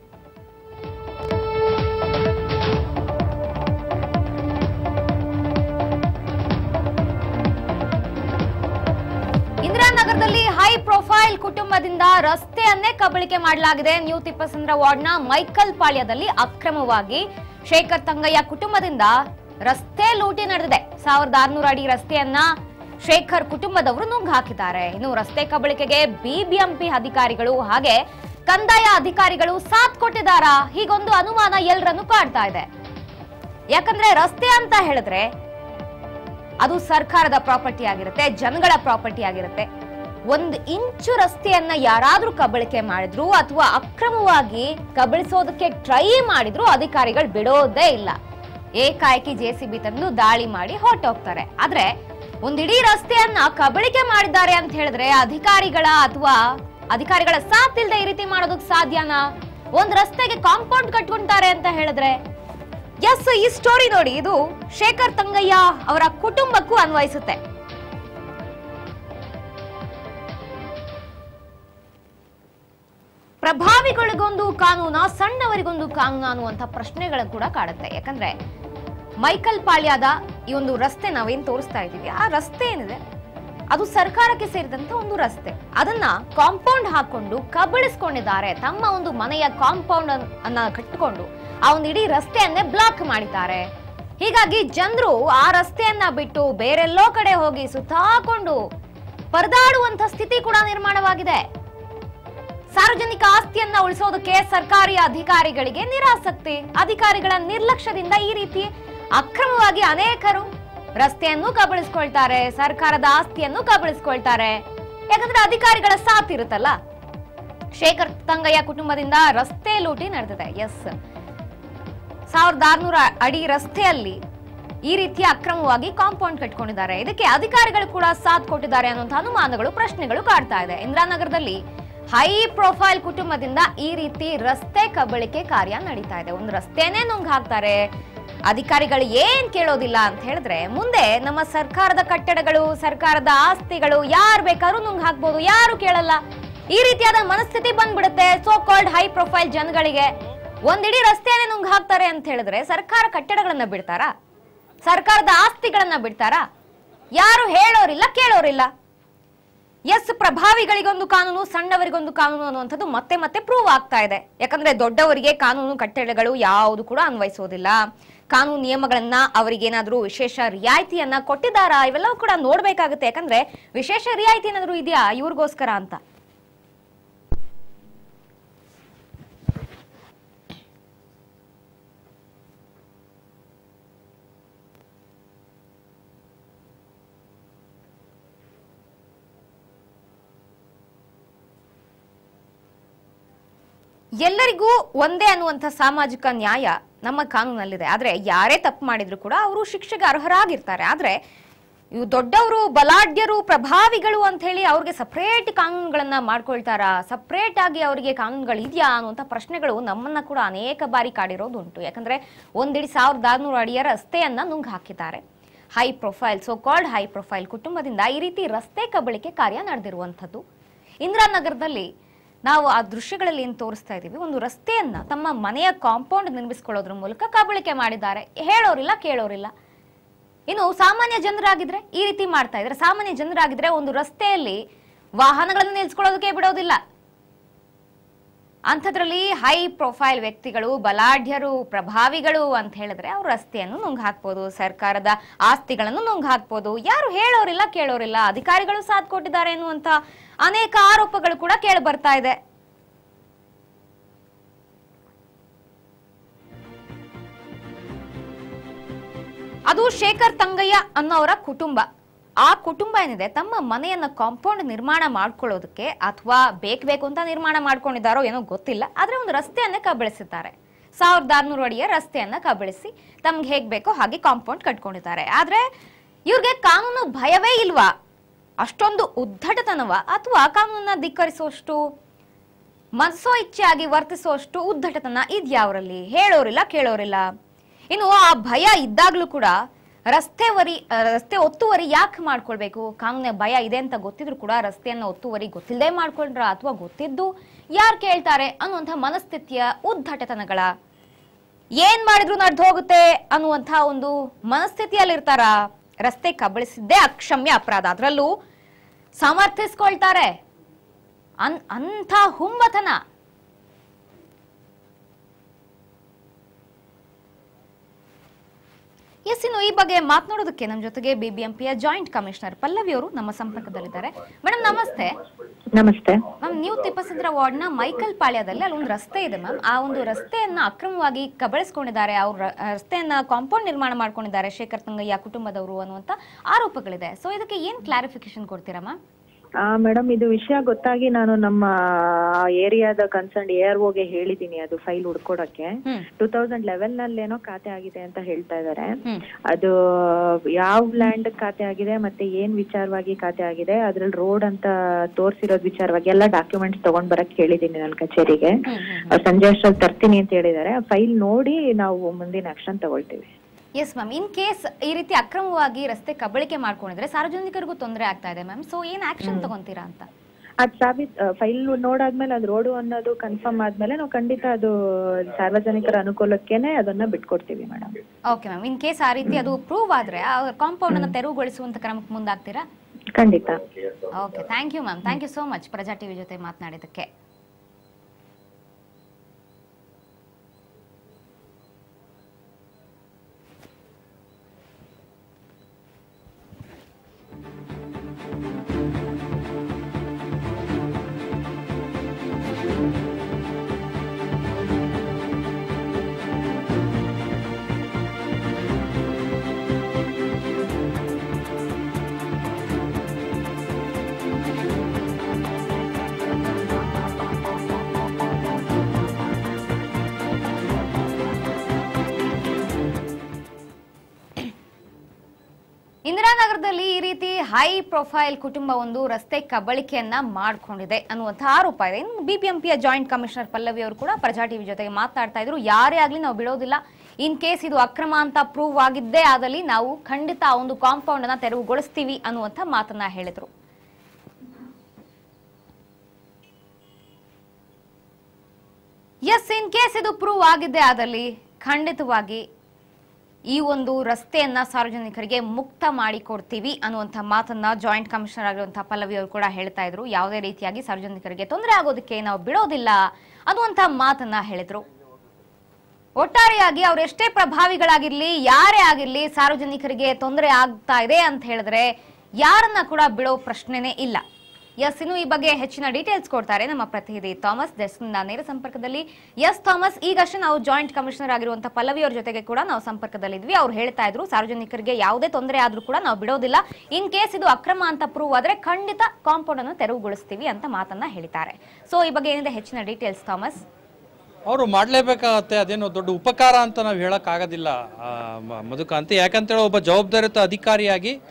Speaker 1: ಇಂದಿರಾನಗರದಲ್ಲಿ ಹೈ ಪ್ರೊಫೈಲ್ ಕುಟುಂಬದಿಂದ ರಸ್ತೆಯನ್ನೇ ಕಬಳಿಕೆ ಮಾಡಲಾಗಿದೆ ನ್ಯೂ ತಿಪ್ಪಸಂದ್ರ ವಾರ್ಡ್ನ ಮೈಕಲ್ ಪಾಳ್ಯದಲ್ಲಿ ಅಕ್ರಮವಾಗಿ ಶೇಖರ್ ತಂಗಯ್ಯ ಕುಟುಂಬದಿಂದ ರಸ್ತೆ ಲೂಟಿ ನಡೆದಿದೆ ಸಾವಿರದ ಆರ್ನೂರು ಅಡಿ ರಸ್ತೆಯನ್ನ ಶೇಖರ್ ಕುಟುಂಬದವರು ನುಂಗ್ ಹಾಕಿದ್ದಾರೆ ಇನ್ನು ರಸ್ತೆ ಕಬಳಿಕೆಗೆ ಬಿಬಿಎಂಪಿ ಅಧಿಕಾರಿಗಳು ಹಾಗೆ ಕಂದಾಯ ಅಧಿಕಾರಿಗಳು ಸಾಥ್ ಕೊಟ್ಟಿದ್ದಾರಾ ಹೀಗೊಂದು ಅನುಮಾನ ಎಲ್ಲರನ್ನು ಕಾಡ್ತಾ ಇದೆ ಯಾಕಂದ್ರೆ ರಸ್ತೆ ಅಂತ ಹೇಳಿದ್ರೆ ಅದು ಸರ್ಕಾರದ ಪ್ರಾಪರ್ಟಿ ಆಗಿರುತ್ತೆ ಜನಗಳ ಪ್ರಾಪರ್ಟಿ ಆಗಿರುತ್ತೆ ಒಂದು ಇಂಚು ರಸ್ತೆಯನ್ನ ಯಾರಾದ್ರೂ ಕಬಳಿಕೆ ಮಾಡಿದ್ರು ಅಥವಾ ಅಕ್ರಮವಾಗಿ ಕಬಳಿಸೋದಕ್ಕೆ ಟ್ರೈ ಮಾಡಿದ್ರು ಅಧಿಕಾರಿಗಳು ಬಿಡೋದೇ ಇಲ್ಲ ಏಕಾಏಕಿ ಜೆ ಸಿ ಬಿ ತಂದು ದಾಳಿ ಮಾಡಿ ಹೊರಟೋಗ್ತಾರೆ ಆದ್ರೆ ಒಂದಿಡೀ ರಸ್ತೆಯನ್ನ ಕಬಳಿಕೆ ಮಾಡಿದ್ದಾರೆ ಅಂತ ಹೇಳಿದ್ರೆ ಅಧಿಕಾರಿಗಳ ಅಥವಾ ಅಧಿಕಾರಿಗಳ ಸಾಥ್ ಇಲ್ದೆ ಈ ರೀತಿ ಮಾಡೋದಕ್ಕೆ ಸಾಧ್ಯನಾ ಒಂದ್ ರಸ್ತೆಗೆ ಕಾಂಪೌಂಡ್ ಕಟ್ಕೊಂತಾರೆ ಅಂತ ಹೇಳಿದ್ರೆ ಎಸ್ ಈ ಸ್ಟೋರಿ ನೋಡಿ ಇದು ಶೇಖರ್ ತಂಗಯ್ಯ ಅವರ ಕುಟುಂಬಕ್ಕೂ ಅನ್ವಯಿಸುತ್ತೆ ಪ್ರಭಾವಿಗಳಿಗೊಂದು ಕಾನೂನ ಸಣ್ಣವರಿಗೊಂದು ಕಾನೂನ ಅನ್ನುವಂಥ ಪ್ರಶ್ನೆಗಳು ಕೂಡ ಕಾಡುತ್ತೆ ಯಾಕಂದ್ರೆ ಮೈಕಲ್ ಪಾಳ್ಯದ ಈ ಒಂದು ರಸ್ತೆ ನಾವೇನ್ ತೋರಿಸ್ತಾ ಇದ್ದೀವಿ ಆ ರಸ್ತೆ ಏನಿದೆ ಅದು ಸರ್ಕಾರಕ್ಕೆ ಸೇರಿದಂತ ಒಂದು ರಸ್ತೆ ಅದನ್ನ ಕಾಂಪೌಂಡ್ ಹಾಕೊಂಡು ಕಬಳಿಸ್ಕೊಂಡಿದ್ದಾರೆ ತಮ್ಮ ಒಂದು ಮನೆಯ ಕಾಂಪೌಂಡ್ ಅನ್ನ ಕಟ್ಟಿಕೊಂಡು ಆ ಒಂದು ಇಡೀ ರಸ್ತೆಯನ್ನೇ ಬ್ಲಾಕ್ ಮಾಡಿದ್ದಾರೆ ಹೀಗಾಗಿ ಜನರು ಆ ರಸ್ತೆಯನ್ನ ಬಿಟ್ಟು ಬೇರೆಲ್ಲೋ ಕಡೆ ಹೋಗಿ ಸುತ್ತಾಕೊಂಡು ಪರದಾಡುವಂತ ಸ್ಥಿತಿ ಕೂಡ ನಿರ್ಮಾಣವಾಗಿದೆ ಸಾರ್ವಜನಿಕ ಆಸ್ತಿಯನ್ನ ಉಳಿಸೋದಕ್ಕೆ ಸರ್ಕಾರಿ ಅಧಿಕಾರಿಗಳಿಗೆ ನಿರಾಸಕ್ತಿ ಅಧಿಕಾರಿಗಳ ನಿರ್ಲಕ್ಷ್ಯದಿಂದ ಈ ರೀತಿ ಅಕ್ರಮವಾಗಿ ಅನೇಕರು ರಸ್ತೆಯನ್ನು ಕಬಳಿಸ್ಕೊಳ್ತಾರೆ ಸರ್ಕಾರದ ಆಸ್ತಿಯನ್ನು ಕಬಳಿಸ್ಕೊಳ್ತಾರೆ ಯಾಕಂದ್ರೆ ಅಧಿಕಾರಿಗಳ ಸಾಥ್ ಇರುತ್ತಲ್ಲ ಶೇಖರ್ ತಂಗಯ್ಯ ಕುಟುಂಬದಿಂದ ರಸ್ತೆ ಲೂಟಿ ನಡೆದಿದೆ ಎಸ್ ಸಾವಿರದ ಆರ್ನೂರ ಅಡಿ ರಸ್ತೆಯಲ್ಲಿ ಈ ರೀತಿಯ ಅಕ್ರಮವಾಗಿ ಕಾಂಪೌಂಡ್ ಕಟ್ಕೊಂಡಿದ್ದಾರೆ ಇದಕ್ಕೆ ಅಧಿಕಾರಿಗಳು ಕೂಡ ಸಾಥ್ ಕೊಟ್ಟಿದ್ದಾರೆ ಅನ್ನುವಂಥ ಅನುಮಾನಗಳು ಪ್ರಶ್ನೆಗಳು ಕಾಡ್ತಾ ಇದೆ ಇಂದಿರಾನಗರದಲ್ಲಿ ಹೈ ಪ್ರೊಫೈಲ್ ಕುಟುಂಬದಿಂದ ಈ ರೀತಿ ರಸ್ತೆ ಕಬಳಿಕೆ ಕಾರ್ಯ ನಡೀತಾ ಇದೆ ಒಂದು ರಸ್ತೆನೇ ನುಂಗ್ ಹಾಕ್ತಾರೆ ಅಧಿಕಾರಿಗಳು ಏನ್ ಕೇಳೋದಿಲ್ಲ ಅಂತ ಹೇಳಿದ್ರೆ ಮುಂದೆ ನಮ್ಮ ಸರ್ಕಾರದ ಕಟ್ಟಡಗಳು ಸರ್ಕಾರದ ಆಸ್ತಿಗಳು ಯಾರು ಬೇಕಾದ್ರೂ ನುಂಗ್ ಹಾಕ್ಬೋದು ಯಾರು ಕೇಳಲ್ಲ ಈ ರೀತಿಯಾದ ಮನಸ್ಥಿತಿ ಬಂದ್ಬಿಡುತ್ತೆ ಸೋ ಕಾಲ್ಡ್ ಹೈ ಪ್ರೊಫೈಲ್ ಜನಗಳಿಗೆ ಒಂದಿಡೀ ರಸ್ತೆಯನ್ನೇ ನುಂಗ್ ಹಾಕ್ತಾರೆ ಅಂತ ಹೇಳಿದ್ರೆ ಸರ್ಕಾರ ಕಟ್ಟಡಗಳನ್ನ ಬಿಡ್ತಾರಾ ಸರ್ಕಾರದ ಆಸ್ತಿಗಳನ್ನ ಬಿಡ್ತಾರಾ ಯಾರು ಹೇಳೋರಿಲ್ಲ ಕೇಳೋರಿಲ್ಲ ಎಸ್ ಪ್ರಭಾವಿಗಳಿಗೊಂದು ಕಾನೂನು ಸಣ್ಣವರಿಗೊಂದು ಕಾನೂನು ಅನ್ನುವಂಥದ್ದು ಮತ್ತೆ ಮತ್ತೆ ಪ್ರೂವ್ ಆಗ್ತಾ ಇದೆ ಯಾಕಂದ್ರೆ ದೊಡ್ಡವರಿಗೆ ಕಾನೂನು ಕಟ್ಟಡಗಳು ಯಾವುದು ಕೂಡ ಅನ್ವಯಿಸೋದಿಲ್ಲ ಕಾನೂನು ನಿಯಮಗಳನ್ನ ಅವರಿಗೇನಾದ್ರೂ ವಿಶೇಷ ರಿಯಾಯಿತಿಯನ್ನ ಕೊಟ್ಟಿದ್ದಾರಾ ಇವೆಲ್ಲವೂ ಕೂಡ ನೋಡ್ಬೇಕಾಗುತ್ತೆ ಯಾಕಂದ್ರೆ ವಿಶೇಷ ರಿಯಾಯಿತಿ ಏನಾದ್ರೂ ಇದೆಯಾ ಇವ್ರಿಗೋಸ್ಕರ ಅಂತ ಎಲ್ಲರಿಗೂ ಒಂದೇ ಅನ್ನುವಂಥ ಸಾಮಾಜಿಕ ನ್ಯಾಯ ನಮ್ಮ ಕಾನೂನಲ್ಲಿದೆ ಆದ್ರೆ ಯಾರೇ ತಪ್ಪು ಮಾಡಿದ್ರು ಕೂಡ ಅವರು ಶಿಕ್ಷೆಗೆ ಅರ್ಹರಾಗಿರ್ತಾರೆ ಆದ್ರೆ ಇವು ದೊಡ್ಡವರು ಬಲಾಢ್ಯರು ಪ್ರಭಾವಿಗಳು ಅಂತ ಹೇಳಿ ಅವ್ರಿಗೆ ಸಪರೇಟ್ ಕಾನೂನುಗಳನ್ನ ಮಾಡ್ಕೊಳ್ತಾರಾ ಸಪರೇಟ್ ಆಗಿ ಅವರಿಗೆ ಕಾನೂನುಗಳು ಇದೆಯಾ ಅನ್ನುವಂಥ ಪ್ರಶ್ನೆಗಳು ನಮ್ಮನ್ನ ಕೂಡ ಅನೇಕ ಬಾರಿ ಕಾಡಿರೋದು ಉಂಟು ಯಾಕಂದ್ರೆ ಒಂದಿಡಿ ಸಾವಿರದ ಆರುನೂರು ಅಡಿಯ ರಸ್ತೆಯನ್ನ ನುಂಗ್ ಹಾಕಿದ್ದಾರೆ high profile so called high profile ಕುಟುಂಬದಿಂದ ಈ ರೀತಿ ರಸ್ತೆ ಕಬಳಿಕೆ ಕಾರ್ಯ ನಡೆದಿರುವಂಥದ್ದು ಇಂದಿರಾನಗರದಲ್ಲಿ ನಾವು ಆ ದೃಶ್ಯಗಳಲ್ಲಿ ಏನು ತೋರಿಸ್ತಾ ಇದ್ದೀವಿ ಒಂದು ರಸ್ತೆಯನ್ನ ತಮ್ಮ ಮನೆಯ ಕಾಂಪೌಂಡ್ ನಿರ್ಮಿಸಿಕೊಳ್ಳೋದ್ರ ಮೂಲಕ ಕಬಳಿಕೆ ಮಾಡಿದ್ದಾರೆ ಹೇಳೋರಿಲ್ಲ ಕೇಳೋರಿಲ್ಲ ಇನ್ನು ಸಾಮಾನ್ಯ ಜನರಾಗಿದ್ರೆ ಈ ರೀತಿ ಮಾಡ್ತಾ ಇದ್ರೆ ಸಾಮಾನ್ಯ ಜನರಾಗಿದ್ರೆ ಒಂದು ರಸ್ತೆಯಲ್ಲಿ ವಾಹನಗಳನ್ನು ನಿಲ್ಸ್ಕೊಳ್ಳೋದಕ್ಕೆ ಬಿಡೋದಿಲ್ಲ ಅಂಥದ್ರಲ್ಲಿ ಹೈ ಪ್ರೊಫೈಲ್ ವ್ಯಕ್ತಿಗಳು ಬಲಾಢ್ಯರು ಪ್ರಭಾವಿಗಳು ಅಂತ ಹೇಳಿದ್ರೆ ಅವ್ರ ರಸ್ತೆಯನ್ನು ನುಂಗ್ ಹಾಕ್ಬೋದು ಸರ್ಕಾರದ ಆಸ್ತಿಗಳನ್ನು ನುಂಗ್ ಹಾಕ್ಬೋದು ಯಾರು ಹೇಳೋರಿಲ್ಲ ಕೇಳೋರಿಲ್ಲ ಅಧಿಕಾರಿಗಳು ಸಾಥ್ ಕೊಟ್ಟಿದ್ದಾರೆ ಎನ್ನುವಂತ ಅನೇಕ ಆರೋಪಗಳು ಕೂಡ ಕೇಳಿ ಬರ್ತಾ ಇದೆ ಅದು ಶೇಖರ್ ತಂಗಯ್ಯ ಅನ್ನೋರ ಕುಟುಂಬ ಆ ಕುಟುಂಬ ಏನಿದೆ ತಮ್ಮ ಮನೆಯನ್ನ ಕಾಂಪೌಂಡ್ ನಿರ್ಮಾಣ ಮಾಡ್ಕೊಳ್ಳೋದಕ್ಕೆ ಅಥವಾ ಬೇಕು ಬೇಕು ಅಂತ ನಿರ್ಮಾಣ ಮಾಡ್ಕೊಂಡಿದ್ದಾರೋ ಏನೋ ಗೊತ್ತಿಲ್ಲ ಆದ್ರೆ ಒಂದು ರಸ್ತೆಯನ್ನೇ ಕಬಳಿಸಿದ್ದಾರೆ ಸಾವಿರದ ಆರ್ನೂರು ಅಡಿಯ ರಸ್ತೆಯನ್ನ ಕಬಳಿಸಿ ತಮ್ಗೆ ಹೇಗ್ ಬೇಕೋ ಹಾಗೆ ಕಾಂಪೌಂಡ್ ಕಟ್ಕೊಂಡಿದ್ದಾರೆ ಆದ್ರೆ ಇವ್ರಿಗೆ ಕಾನೂನು ಭಯವೇ ಇಲ್ವಾ ಅಷ್ಟೊಂದು ಉದ್ದಟತನವ ಅಥವಾ ಕಾನೂನನ್ನ ಧಿಕ್ಕರಿಸುವಷ್ಟು ಮನಸೋ ಇಚ್ಛೆಯಾಗಿ ವರ್ತಿಸುವಷ್ಟು ಉದ್ದಟತನ ಇದ್ಯಾ ಅವರಲ್ಲಿ ಹೇಳೋರಿಲ್ಲ ಕೇಳೋರಿಲ್ಲ ಇನ್ನು ಆ ಭಯ ಇದ್ದಾಗ್ಲೂ ಕೂಡ ರಸ್ತೆ ವರಿ ಆ, ರಸ್ತೆ ಒತ್ತುವರಿ ಯಾಕೆ ಮಾಡ್ಕೊಳ್ಬೇಕು ಕಾನೂನಿನ ಭಯ ಇದೆ ಅಂತ ಗೊತ್ತಿದ್ರು ಕೂಡ ರಸ್ತೆಯನ್ನ ಒತ್ತುವರಿ ಗೊತ್ತಿಲ್ಲದೆ ಮಾಡ್ಕೊಂಡ್ರ ಅಥವಾ ಗೊತ್ತಿದ್ದು ಯಾರು ಕೇಳ್ತಾರೆ ಅನ್ನುವಂಥ ಮನಸ್ಥಿತಿಯ ಉದ್ದಟತನಗಳ ಏನ್ ಮಾಡಿದ್ರು ನಡೆದು ಹೋಗುತ್ತೆ ಅನ್ನುವಂಥ ಒಂದು ಮನಸ್ಥಿತಿಯಲ್ಲಿರ್ತಾರ ರಸ್ತೆ ಕಬಳಿಸಿದ್ದೇ ಅಕ್ಷಮ್ಯ ಅಪರಾಧ ಅದರಲ್ಲೂ ಸಮರ್ಥಿಸ್ಕೊಳ್ತಾರೆ ಅನ್ ಅಂಥ ಹುಂಬತನ ಎಸ್ ಇನ್ನು ಈ ಬಗ್ಗೆ ಮಾತನಾಡೋದಕ್ಕೆ ನಮ್ಮ ಜೊತೆಗೆ ಬಿಬಿಎಂಪಿಯ ಜಾಯಿಂಟ್ ಕಮಿಷನರ್ ಪಲ್ಲವಿ ಅವರು ನಮ್ಮ ಸಂಪರ್ಕದಲ್ಲಿದ್ದಾರೆ ಮೇಡಮ್ ನಮಸ್ತೆ
Speaker 4: ನಮಸ್ತೆ
Speaker 1: ಮ್ಯಾಮ್ ನ್ಯೂ ತಿಪ್ಪಸಂದ್ರ ವಾರ್ಡ್ನ ಮೈಕಲ್ ಪಾಳ್ಯದಲ್ಲಿ ಅಲ್ಲೊಂದು ರಸ್ತೆ ಇದೆ ಮ್ಯಾಮ್ ಆ ಒಂದು ರಸ್ತೆಯನ್ನ ಅಕ್ರಮವಾಗಿ ಕಬಳಿಸ್ಕೊಂಡಿದ್ದಾರೆ ಅವ್ರ ರ- ರಸ್ತೆಯನ್ನ ಕಾಂಪೌಂಡ್ ನಿರ್ಮಾಣ ಮಾಡ್ಕೊಂಡಿದ್ದಾರೆ ಶೇಖರ್ ತಂಗಯ್ಯ ಕುಟುಂಬದವರು ಅನ್ನುವಂತ ಆರೋಪಗಳಿದೆ ಸೊ ಇದಕ್ಕೆ ಏನ್ ಕ್ಲಾರಿಫಿಕೇಶನ್ ಕೊಡ್ತೀರಾ ಮ್ಯಾಮ್
Speaker 4: ಮೇಡಮ್ ಇದು ವಿಷಯ ಗೊತ್ತಾಗಿ ನಾನು ನಮ್ಮ ಏರಿಯಾದ ಕನ್ಸರ್ನ್ ಎ ಆರ್ ಓಗೆ ಹೇಳಿದೀನಿ ಅದು ಫೈಲ್ ಹುಡ್ಕೊಡಕ್ಕೆ
Speaker 1: ಹ್ಮ್
Speaker 4: ಟೂ ತೌಸಂಡ್ ಲೆವೆನ್ ನಲ್ಲಿ ಏನೋ ಖಾತೆ ಆಗಿದೆ ಅಂತ ಹೇಳ್ತಾ ಇದಾರೆ
Speaker 1: ಹ್ಮ್
Speaker 4: ಅದು ಯಾವ ಲ್ಯಾಂಡ್ ಖಾತೆ ಆಗಿದೆ ಮತ್ತೆ ಏನ್ ವಿಚಾರವಾಗಿ ಖಾತೆ ಆಗಿದೆ ಅದ್ರಲ್ಲಿ ರೋಡ್ ಅಂತ ತೋರ್ಸಿರೋದ್ ವಿಚಾರವಾಗಿ ಎಲ್ಲ ಡಾಕ್ಯುಮೆಂಟ್ಸ್ ತಗೊಂಡ್ ಬರಕ್ ಹೇಳಿದೀನಿ ನನ್ನ ಕಚೇರಿಗೆ
Speaker 1: ಹ್ಮ್ ಹ್ಮ್
Speaker 4: ಅವ್ರು ಸಂಜೆ ಅಷ್ಟ್ರಲ್ಲಿ ತರ್ತೀನಿ ಅಂತ ಹೇಳಿದಾರೆ ಫೈಲ್ ನೋಡಿ ನಾವು ಮುಂದಿನ ಆಕ್ಷನ್ ತಗೊಳ್ತೀವಿ
Speaker 1: ಎಸ್ ಮ್ಯಾಮ್ ಇನ್ ಕೇಸ್ ಈ ರೀತಿ ಅಕ್ರಮವಾಗಿ ರಸ್ತೆ ಕಬಳಿಕೆ ಮಾಡ್ಕೊಂಡಿದ್ರೆ ಸಾರ್ವಜನಿಕರಿಗೂ ತೊಂದರೆ ಆಗ್ತಾ ಇದೆ ಮ್ಯಾಮ್ ಸೊ ಏನ್ ಆಕ್ಷನ್ ತಗೊಂತೀರಾ ಅಂತ
Speaker 4: ಅದ್ ಸಾಬೀತ್ ಫೈಲ್ ನೋಡಾದ್ಮೇಲೆ ಅದು ರೋಡು ಅನ್ನೋದು ಕನ್ಫರ್ಮ್ ಆದ್ಮೇಲೆ ನಾವು ಖಂಡಿತ ಅದು ಸಾರ್ವಜನಿಕರ ಅನುಕೂಲಕ್ಕೇನೆ ಅದನ್ನ ಬಿಟ್ಕೊಡ್ತೀವಿ madam
Speaker 1: okay ma'am in case ಆ ರೀತಿ ಅದು ಪ್ರೂವ್ ಆದ್ರೆ ಆ ಕಾಂಪೌಂಡ್ ಅನ್ನ ತೆರವುಗೊಳಿಸುವಂತ ಕ್ರಮಕ್ಕೆ ಮುಂದಾಗ್ತೀರಾ
Speaker 4: ಖಂಡಿತ
Speaker 1: okay thank you ma'am thank you so much Praja TV ಜೊತೆ ಮಾತನಾಡಿದ್ದಕ್ಕೆ ಇಂದಿರಾನಗರದಲ್ಲಿ ಈ ರೀತಿ ಹೈ ಪ್ರೊಫೈಲ್ ಕುಟುಂಬ ಒಂದು ರಸ್ತೆ ಕಬಳಿಕೆಯನ್ನ ಮಾಡ್ಕೊಂಡಿದೆ ಅನ್ನುವಂಥ ಆರೋಪ ಇದೆ ಇನ್ನು ಬಿಬಿಎಂಪಿಯ ಜಾಯಿಂಟ್ ಕಮಿಷನರ್ ಪಲ್ಲವಿ ಅವರು ಕೂಡ ಪ್ರಜಾ ಟಿವಿ ಜೊತೆಗೆ ಮಾತನಾಡ್ತಾ ಇದ್ರು ಯಾರೇ ಆಗ್ಲಿ ನಾವು ಬಿಡೋದಿಲ್ಲ ಇನ್ ಕೇಸ್ ಇದು ಅಕ್ರಮ ಅಂತ ಪ್ರೂವ್ ಆಗಿದ್ದೇ ಆದಲ್ಲಿ ನಾವು ಖಂಡಿತ ಆ ಒಂದು ಕಾಂಪೌಂಡ್ ಅನ್ನ ತೆರವುಗೊಳಿಸ್ತೀವಿ ಅನ್ನುವಂಥ ಮಾತನ್ನ ಹೇಳಿದ್ರು ಎಸ್ ಇನ್ ಕೇಸ್ ಇದು ಪ್ರೂವ್ ಆಗಿದ್ದೇ ಆದಲ್ಲಿ ಖಂಡಿತವಾಗಿ ಈ ಒಂದು ರಸ್ತೆಯನ್ನ ಸಾರ್ವಜನಿಕರಿಗೆ ಮುಕ್ತ ಮಾಡಿಕೊಡ್ತೀವಿ ಅನ್ನುವಂಥ ಮಾತನ್ನ ಜಾಯಿಂಟ್ ಕಮಿಷನರ್ ಆಗಿರುವಂತಹ ಪಲ್ಲವಿ ಅವರು ಕೂಡ ಹೇಳ್ತಾ ಇದ್ರು ಯಾವುದೇ ರೀತಿಯಾಗಿ ಸಾರ್ವಜನಿಕರಿಗೆ ತೊಂದರೆ ಆಗೋದಕ್ಕೆ ನಾವು ಬಿಡೋದಿಲ್ಲ ಅನ್ನುವಂಥ ಮಾತನ್ನ ಹೇಳಿದ್ರು ಒಟ್ಟಾರೆಯಾಗಿ ಅವ್ರು ಎಷ್ಟೇ ಪ್ರಭಾವಿಗಳಾಗಿರ್ಲಿ ಯಾರೇ ಆಗಿರ್ಲಿ ಸಾರ್ವಜನಿಕರಿಗೆ ತೊಂದರೆ ಆಗ್ತಾ ಇದೆ ಅಂತ ಹೇಳಿದ್ರೆ ಯಾರನ್ನ ಕೂಡ ಬಿಡೋ ಪ್ರಶ್ನೆನೇ ಇಲ್ಲ ಎಸ್ ಇನ್ನು ಈ ಬಗ್ಗೆ ಹೆಚ್ಚಿನ ಡೀಟೇಲ್ಸ್ ಕೊಡ್ತಾರೆ ನಮ್ಮ ಪ್ರತಿನಿಧಿ ಥಾಮಸ್ ಡೆಸ್ಕ್ನಿಂದ ನೇರ ಸಂಪರ್ಕದಲ್ಲಿ ಎಸ್ ಥಾಮಸ್ ಈಗಷ್ಟೇ ನಾವು ಜಾಯಿಂಟ್ ಕಮಿಷನರ್ ಆಗಿರುವಂತಹ ಪಲ್ಲವಿ ಅವ್ರ ಜೊತೆಗೆ ಕೂಡ ನಾವು ಸಂಪರ್ಕದಲ್ಲಿದ್ವಿ ಅವ್ರು ಹೇಳ್ತಾ ಇದ್ರು ಸಾರ್ವಜನಿಕರಿಗೆ ಯಾವುದೇ ತೊಂದರೆ ಆದ್ರೂ ಕೂಡ ನಾವು ಬಿಡೋದಿಲ್ಲ ಇನ್ ಕೇಸ್ ಇದು ಅಕ್ರಮ ಅಂತ ಪ್ರೂವ್ ಆದ್ರೆ ಖಂಡಿತ ಕಾಂಪೌಂಡ್ ಅನ್ನು ತೆರವುಗೊಳಿಸ್ತೀವಿ ಅಂತ ಮಾತನ್ನ ಹೇಳಿದ್ದಾರೆ ಸೊ ಈ ಬಗ್ಗೆ ಏನಿದೆ ಹೆಚ್ಚಿನ ಡೀಟೇಲ್ಸ್ ಥಾಮಸ್
Speaker 5: ಅವರು ಮಾಡಲೇಬೇಕಾಗತ್ತೆ ಅದೇನೋ ದೊಡ್ಡ ಉಪಕಾರ ಅಂತ ನಾವು ಹೇಳೋಕ್ಕಾಗೋದಿಲ್ಲ ಆ, ಮ- ಮಧುಕಾಂತಿ ಯಾಕಂತೇಳಿ ಒಬ್ಬ ಜವಾಬ್ದಾರಿಯುತ ಅಧಿಕಾರಿಯಾಗಿ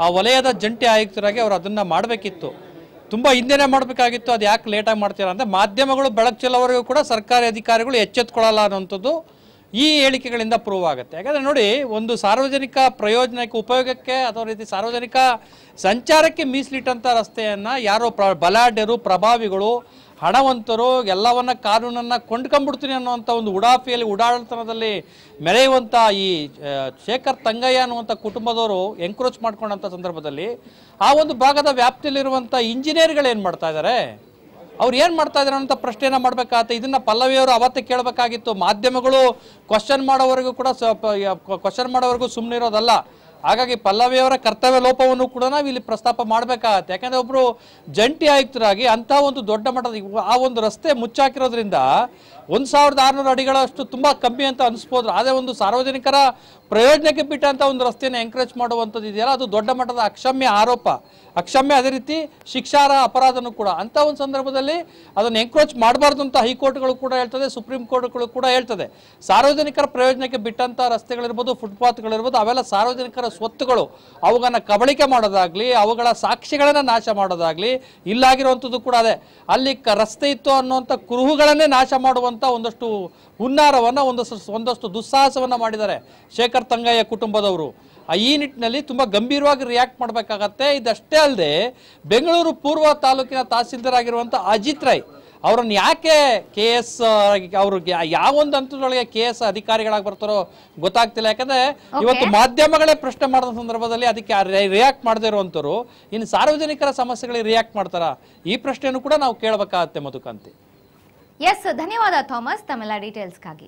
Speaker 5: ಆ ವಲಯದ ಜಂಟಿ ಆಯುಕ್ತರಾಗಿ ಅವರು ಅದನ್ನ ಮಾಡಬೇಕಿತ್ತು ತುಂಬಾ ಹಿಂದೆನೇ ಮಾಡಬೇಕಾಗಿತ್ತು ಅದು ಯಾಕೆ ಲೇಟಾಗಿ ಮಾಡ್ತೀರಾ ಅಂದ್ರೆ ಮಾಧ್ಯಮಗಳು ಬೆಳಕು ಚೆಲ್ಲೋವರೆಗೂ ಕೂಡ ಸರ್ಕಾರಿ ಅಧಿಕಾರಿಗಳು ಎಚ್ಚೆತ್ಕೊಳ್ಳಲ್ಲ ಅನ್ನೋಂಥದ್ದು ಈ ಹೇಳಿಕೆಗಳಿಂದ ಪ್ರೂವ್ ಆಗುತ್ತೆ ಯಾಕಂದ್ರೆ ನೋಡಿ ಒಂದು ಸಾರ್ವಜನಿಕ ಪ್ರಯೋಜನಕ್ಕೆ ಉಪಯೋಗಕ್ಕೆ ಅಥವಾ ರೀತಿ ಸಾರ್ವಜನಿಕ ಸಂಚಾರಕ್ಕೆ ಮೀಸಲಿಟ್ಟಂಥ ರಸ್ತೆಯನ್ನ ಯಾರೋ ಪ್ರ ಬಲಾಢ್ಯರು ಪ್ರಭಾವಿಗಳು ಹಣವಂತರು ಎಲ್ಲವನ್ನ ಕಾನೂನನ್ನ ಕೊಂಡ್ಕೊಂಡ್ಬಿಡ್ತೀನಿ ಅನ್ನುವಂಥ ಒಂದು ಉಡಾಫಿಯಲ್ಲಿ ಉಡಾಳತನದಲ್ಲಿ ಮೆರೆಯುವಂಥ ಈ ಆ, ಶೇಖರ್ ತಂಗಯ್ಯ ಅನ್ನುವಂಥ ಕುಟುಂಬದವರು ಎನ್ಕ್ರೋಚ್ ಮಾಡ್ಕೊಂಡಂಥ ಸಂದರ್ಭದಲ್ಲಿ ಆ ಒಂದು ಭಾಗದ ವ್ಯಾಪ್ತಿಯಲ್ಲಿರುವಂಥ ಇಂಜಿನಿಯರ್ಗಳು ಏನು ಮಾಡ್ತಾ ಇದ್ದಾರೆ ಅವ್ರು ಏನು ಮಾಡ್ತಾ ಇದ್ದಾರೆ ಅಂತ ಪ್ರಶ್ನೆಯನ್ನ ಮಾಡ್ಬೇಕಾಗತ್ತೆ ಇದನ್ನ ಪಲ್ಲವಿಯವರು ಅವತ್ತೇ ಕೇಳಬೇಕಾಗಿತ್ತು ಮಾಧ್ಯಮಗಳು ಕ್ವಶನ್ ಮಾಡೋವರೆಗೂ ಕೂಡ ಕ್ವಶನ್ ಮಾಡೋವರೆಗೂ ಸುಮ್ಮನೆ ಇರೋದಲ್ಲ ಹಾಗಾಗಿ ಪಲ್ಲವಿಯವರ ಕರ್ತವ್ಯ ಲೋಪವನ್ನು ಕೂಡ ನಾವು ಇಲ್ಲಿ ಪ್ರಸ್ತಾಪ ಮಾಡಬೇಕಾಗತ್ತೆ ಯಾಕಂದ್ರೆ ಒಬ್ರು ಜಂಟಿ ಆಯುಕ್ತರಾಗಿ ಅಂತ ಒಂದು ದೊಡ್ಡ ಮಟ್ಟದ ಇವ್- ಆ ಒಂದು ರಸ್ತೆ ಮುಚ್ಚಾಕಿರೋದ್ರಿಂದ ಒಂದ್ ಸಾವಿರದ ಆರುನೂರು ಅಡಿಗಳಷ್ಟು ತುಂಬಾ ಕಮ್ಮಿ ಅಂತ ಅನಿಸ್ಬೋದು ಆದರೆ ಒಂದು ಸಾರ್ವಜನಿಕರ ಪ್ರಯೋಜನಕ್ಕೆ ಬಿಟ್ಟಂತ ಒಂದು ರಸ್ತೆಯನ್ನು ಎಂಕರೇಜ್ ಮಾಡುವಂಥದ್ದು ಇದೆಯಲ್ಲ ಅದು ದೊಡ್ಡ ಮಟ್ಟದ ಅಕ್ಷಮ್ಯ ಆರೋಪ ಅಕ್ಷಮ್ಯ ಅದೇ ರೀತಿ ಶಿಕ್ಷಾರ್ಹ ಅಪರಾಧನೂ ಕೂಡ ಅಂತ ಒಂದು ಸಂದರ್ಭದಲ್ಲಿ ಅದನ್ನು ಎಂಕ್ರೋಚ್ ಮಾಡಬಾರ್ದು ಅಂತ ಹೈಕೋರ್ಟ್ಗಳು ಕೂಡ ಹೇಳ್ತದೆ ಸುಪ್ರೀಂ ಕೋರ್ಟ್ಗಳು ಕೂಡ ಹೇಳ್ತದೆ ಸಾರ್ವಜನಿಕರ ಪ್ರಯೋಜನಕ್ಕೆ ಬಿಟ್ಟಂತ ರಸ್ತೆಗಳಿರ್ಬೋದು ಫುಟ್ಪಾತ್ಗಳಿರ್ಬೋದು ಅವೆಲ್ಲ ಸಾರ್ವಜನಿಕರ ಸ್ವತ್ತುಗಳು ಅವುಗಳನ್ನ ಕಬಳಿಕೆ ಮಾಡೋದಾಗ್ಲಿ ಅವುಗಳ ಸಾಕ್ಷಿಗಳನ್ನ ನಾಶ ಮಾಡೋದಾಗ್ಲಿ ಇಲ್ಲಾಗಿರುವಂಥದ್ದು ಕೂಡ ಅದೇ ಅಲ್ಲಿ ಕ- ರಸ್ತೆ ಇತ್ತು ಅನ್ನುವಂಥ ಕುರುಹುಗಳನ್ನೇ ನಾಶ ಮಾಡುವಂಥ ಒಂದಷ್ಟು ಹುನ್ನಾರವನ್ನ ಒಂದಷ್ಟು ಒಂದಷ್ಟು ದುಸ್ಸಾಹಸವನ್ನ ಮಾಡಿದ್ದಾರೆ ಶೇಖರ್ ತಂಗಯ್ಯ ಕುಟುಂಬದವರು ಆ ಈ ನಿಟ್ಟಿನಲ್ಲಿ ತುಂಬಾ ಗಂಭೀರವಾಗಿ ರಿಯಾಕ್ಟ್ ಮಾಡಬೇಕಾಗತ್ತೆ ಇದಷ್ಟೇ ಅಲ್ಲದೆ ಬೆಂಗಳೂರು ಪೂರ್ವ ತಾಲೂಕಿನ ತಹಸೀಲ್ದಾರ್ ಆಗಿರುವಂಥ ಅಜಿತ್ ರೈ ಅವರನ್ನು ಯಾಕೆ ಕೆ ಎಸ್ ಅವ್ರಿಗೆ ಯಾವ ಒಂದು ಹಂತದೊಳಗೆ ಕೆ ಎಸ್ ಅಧಿಕಾರಿಗಳಾಗಿ ಬರ್ತಾರೋ ಗೊತ್ತಾಗ್ತಿಲ್ಲ ಯಾಕಂದ್ರೆ ಇವತ್ತು ಮಾಧ್ಯಮಗಳೇ ಪ್ರಶ್ನೆ ಮಾಡಿದ ಸಂದರ್ಭದಲ್ಲಿ ಅದಕ್ಕೆ ರಿಯಾಕ್ಟ್ ಮಾಡದೇ ಇರುವಂತರು ಇನ್ನು ಸಾರ್ವಜನಿಕರ ಸಮಸ್ಯೆಗಳಿಗೆ ರಿಯಾಕ್ಟ್ ಮಾಡ್ತಾರ ಈ ಪ್ರಶ್ನೆಯನ್ನು ಕೂಡ ನಾವು ಕೇಳಬೇಕಾಗತ್ತೆ ಮಧುಕಾಂತಿ
Speaker 1: ಎಸ್ ಧನ್ಯವಾದ ಥಾಮಸ್ ತಮ್ಮೆಲ್ಲ ಡೀಟೇಲ್ಸ್ಗಾಗಿ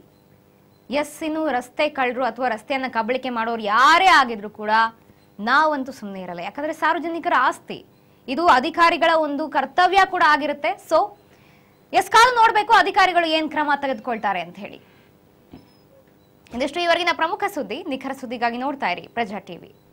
Speaker 1: ಎಸ್ ಇನ್ನು ರಸ್ತೆ ಕಳ್ಳರು ಅಥವಾ ರಸ್ತೆಯನ್ನ ಕಬಳಿಕೆ ಮಾಡೋರು ಯಾರೇ ಆಗಿದ್ರು ಕೂಡ ನಾವಂತೂ ಸುಮ್ಮನೆ ಇರಲ್ಲ ಯಾಕಂದ್ರೆ ಸಾರ್ವಜನಿಕರ ಆಸ್ತಿ ಇದು ಅಧಿಕಾರಿಗಳ ಒಂದು ಕರ್ತವ್ಯ ಕೂಡ ಆಗಿರುತ್ತೆ ಸೊ ಎಸ್ ಕಾಲ ನೋಡ್ಬೇಕು ಅಧಿಕಾರಿಗಳು ಏನ್ ಕ್ರಮ ತೆಗೆದುಕೊಳ್ತಾರೆ ಅಂತ ಹೇಳಿ ಇಂದಿಷ್ಟು ಇವರೆಗಿನ ಪ್ರಮುಖ ಸುದ್ದಿ ನಿಖರ ಸುದ್ದಿಗಾಗಿ ನೋಡ್ತಾ ಇರಿ ಪ್ರಜಾ ಟಿವಿ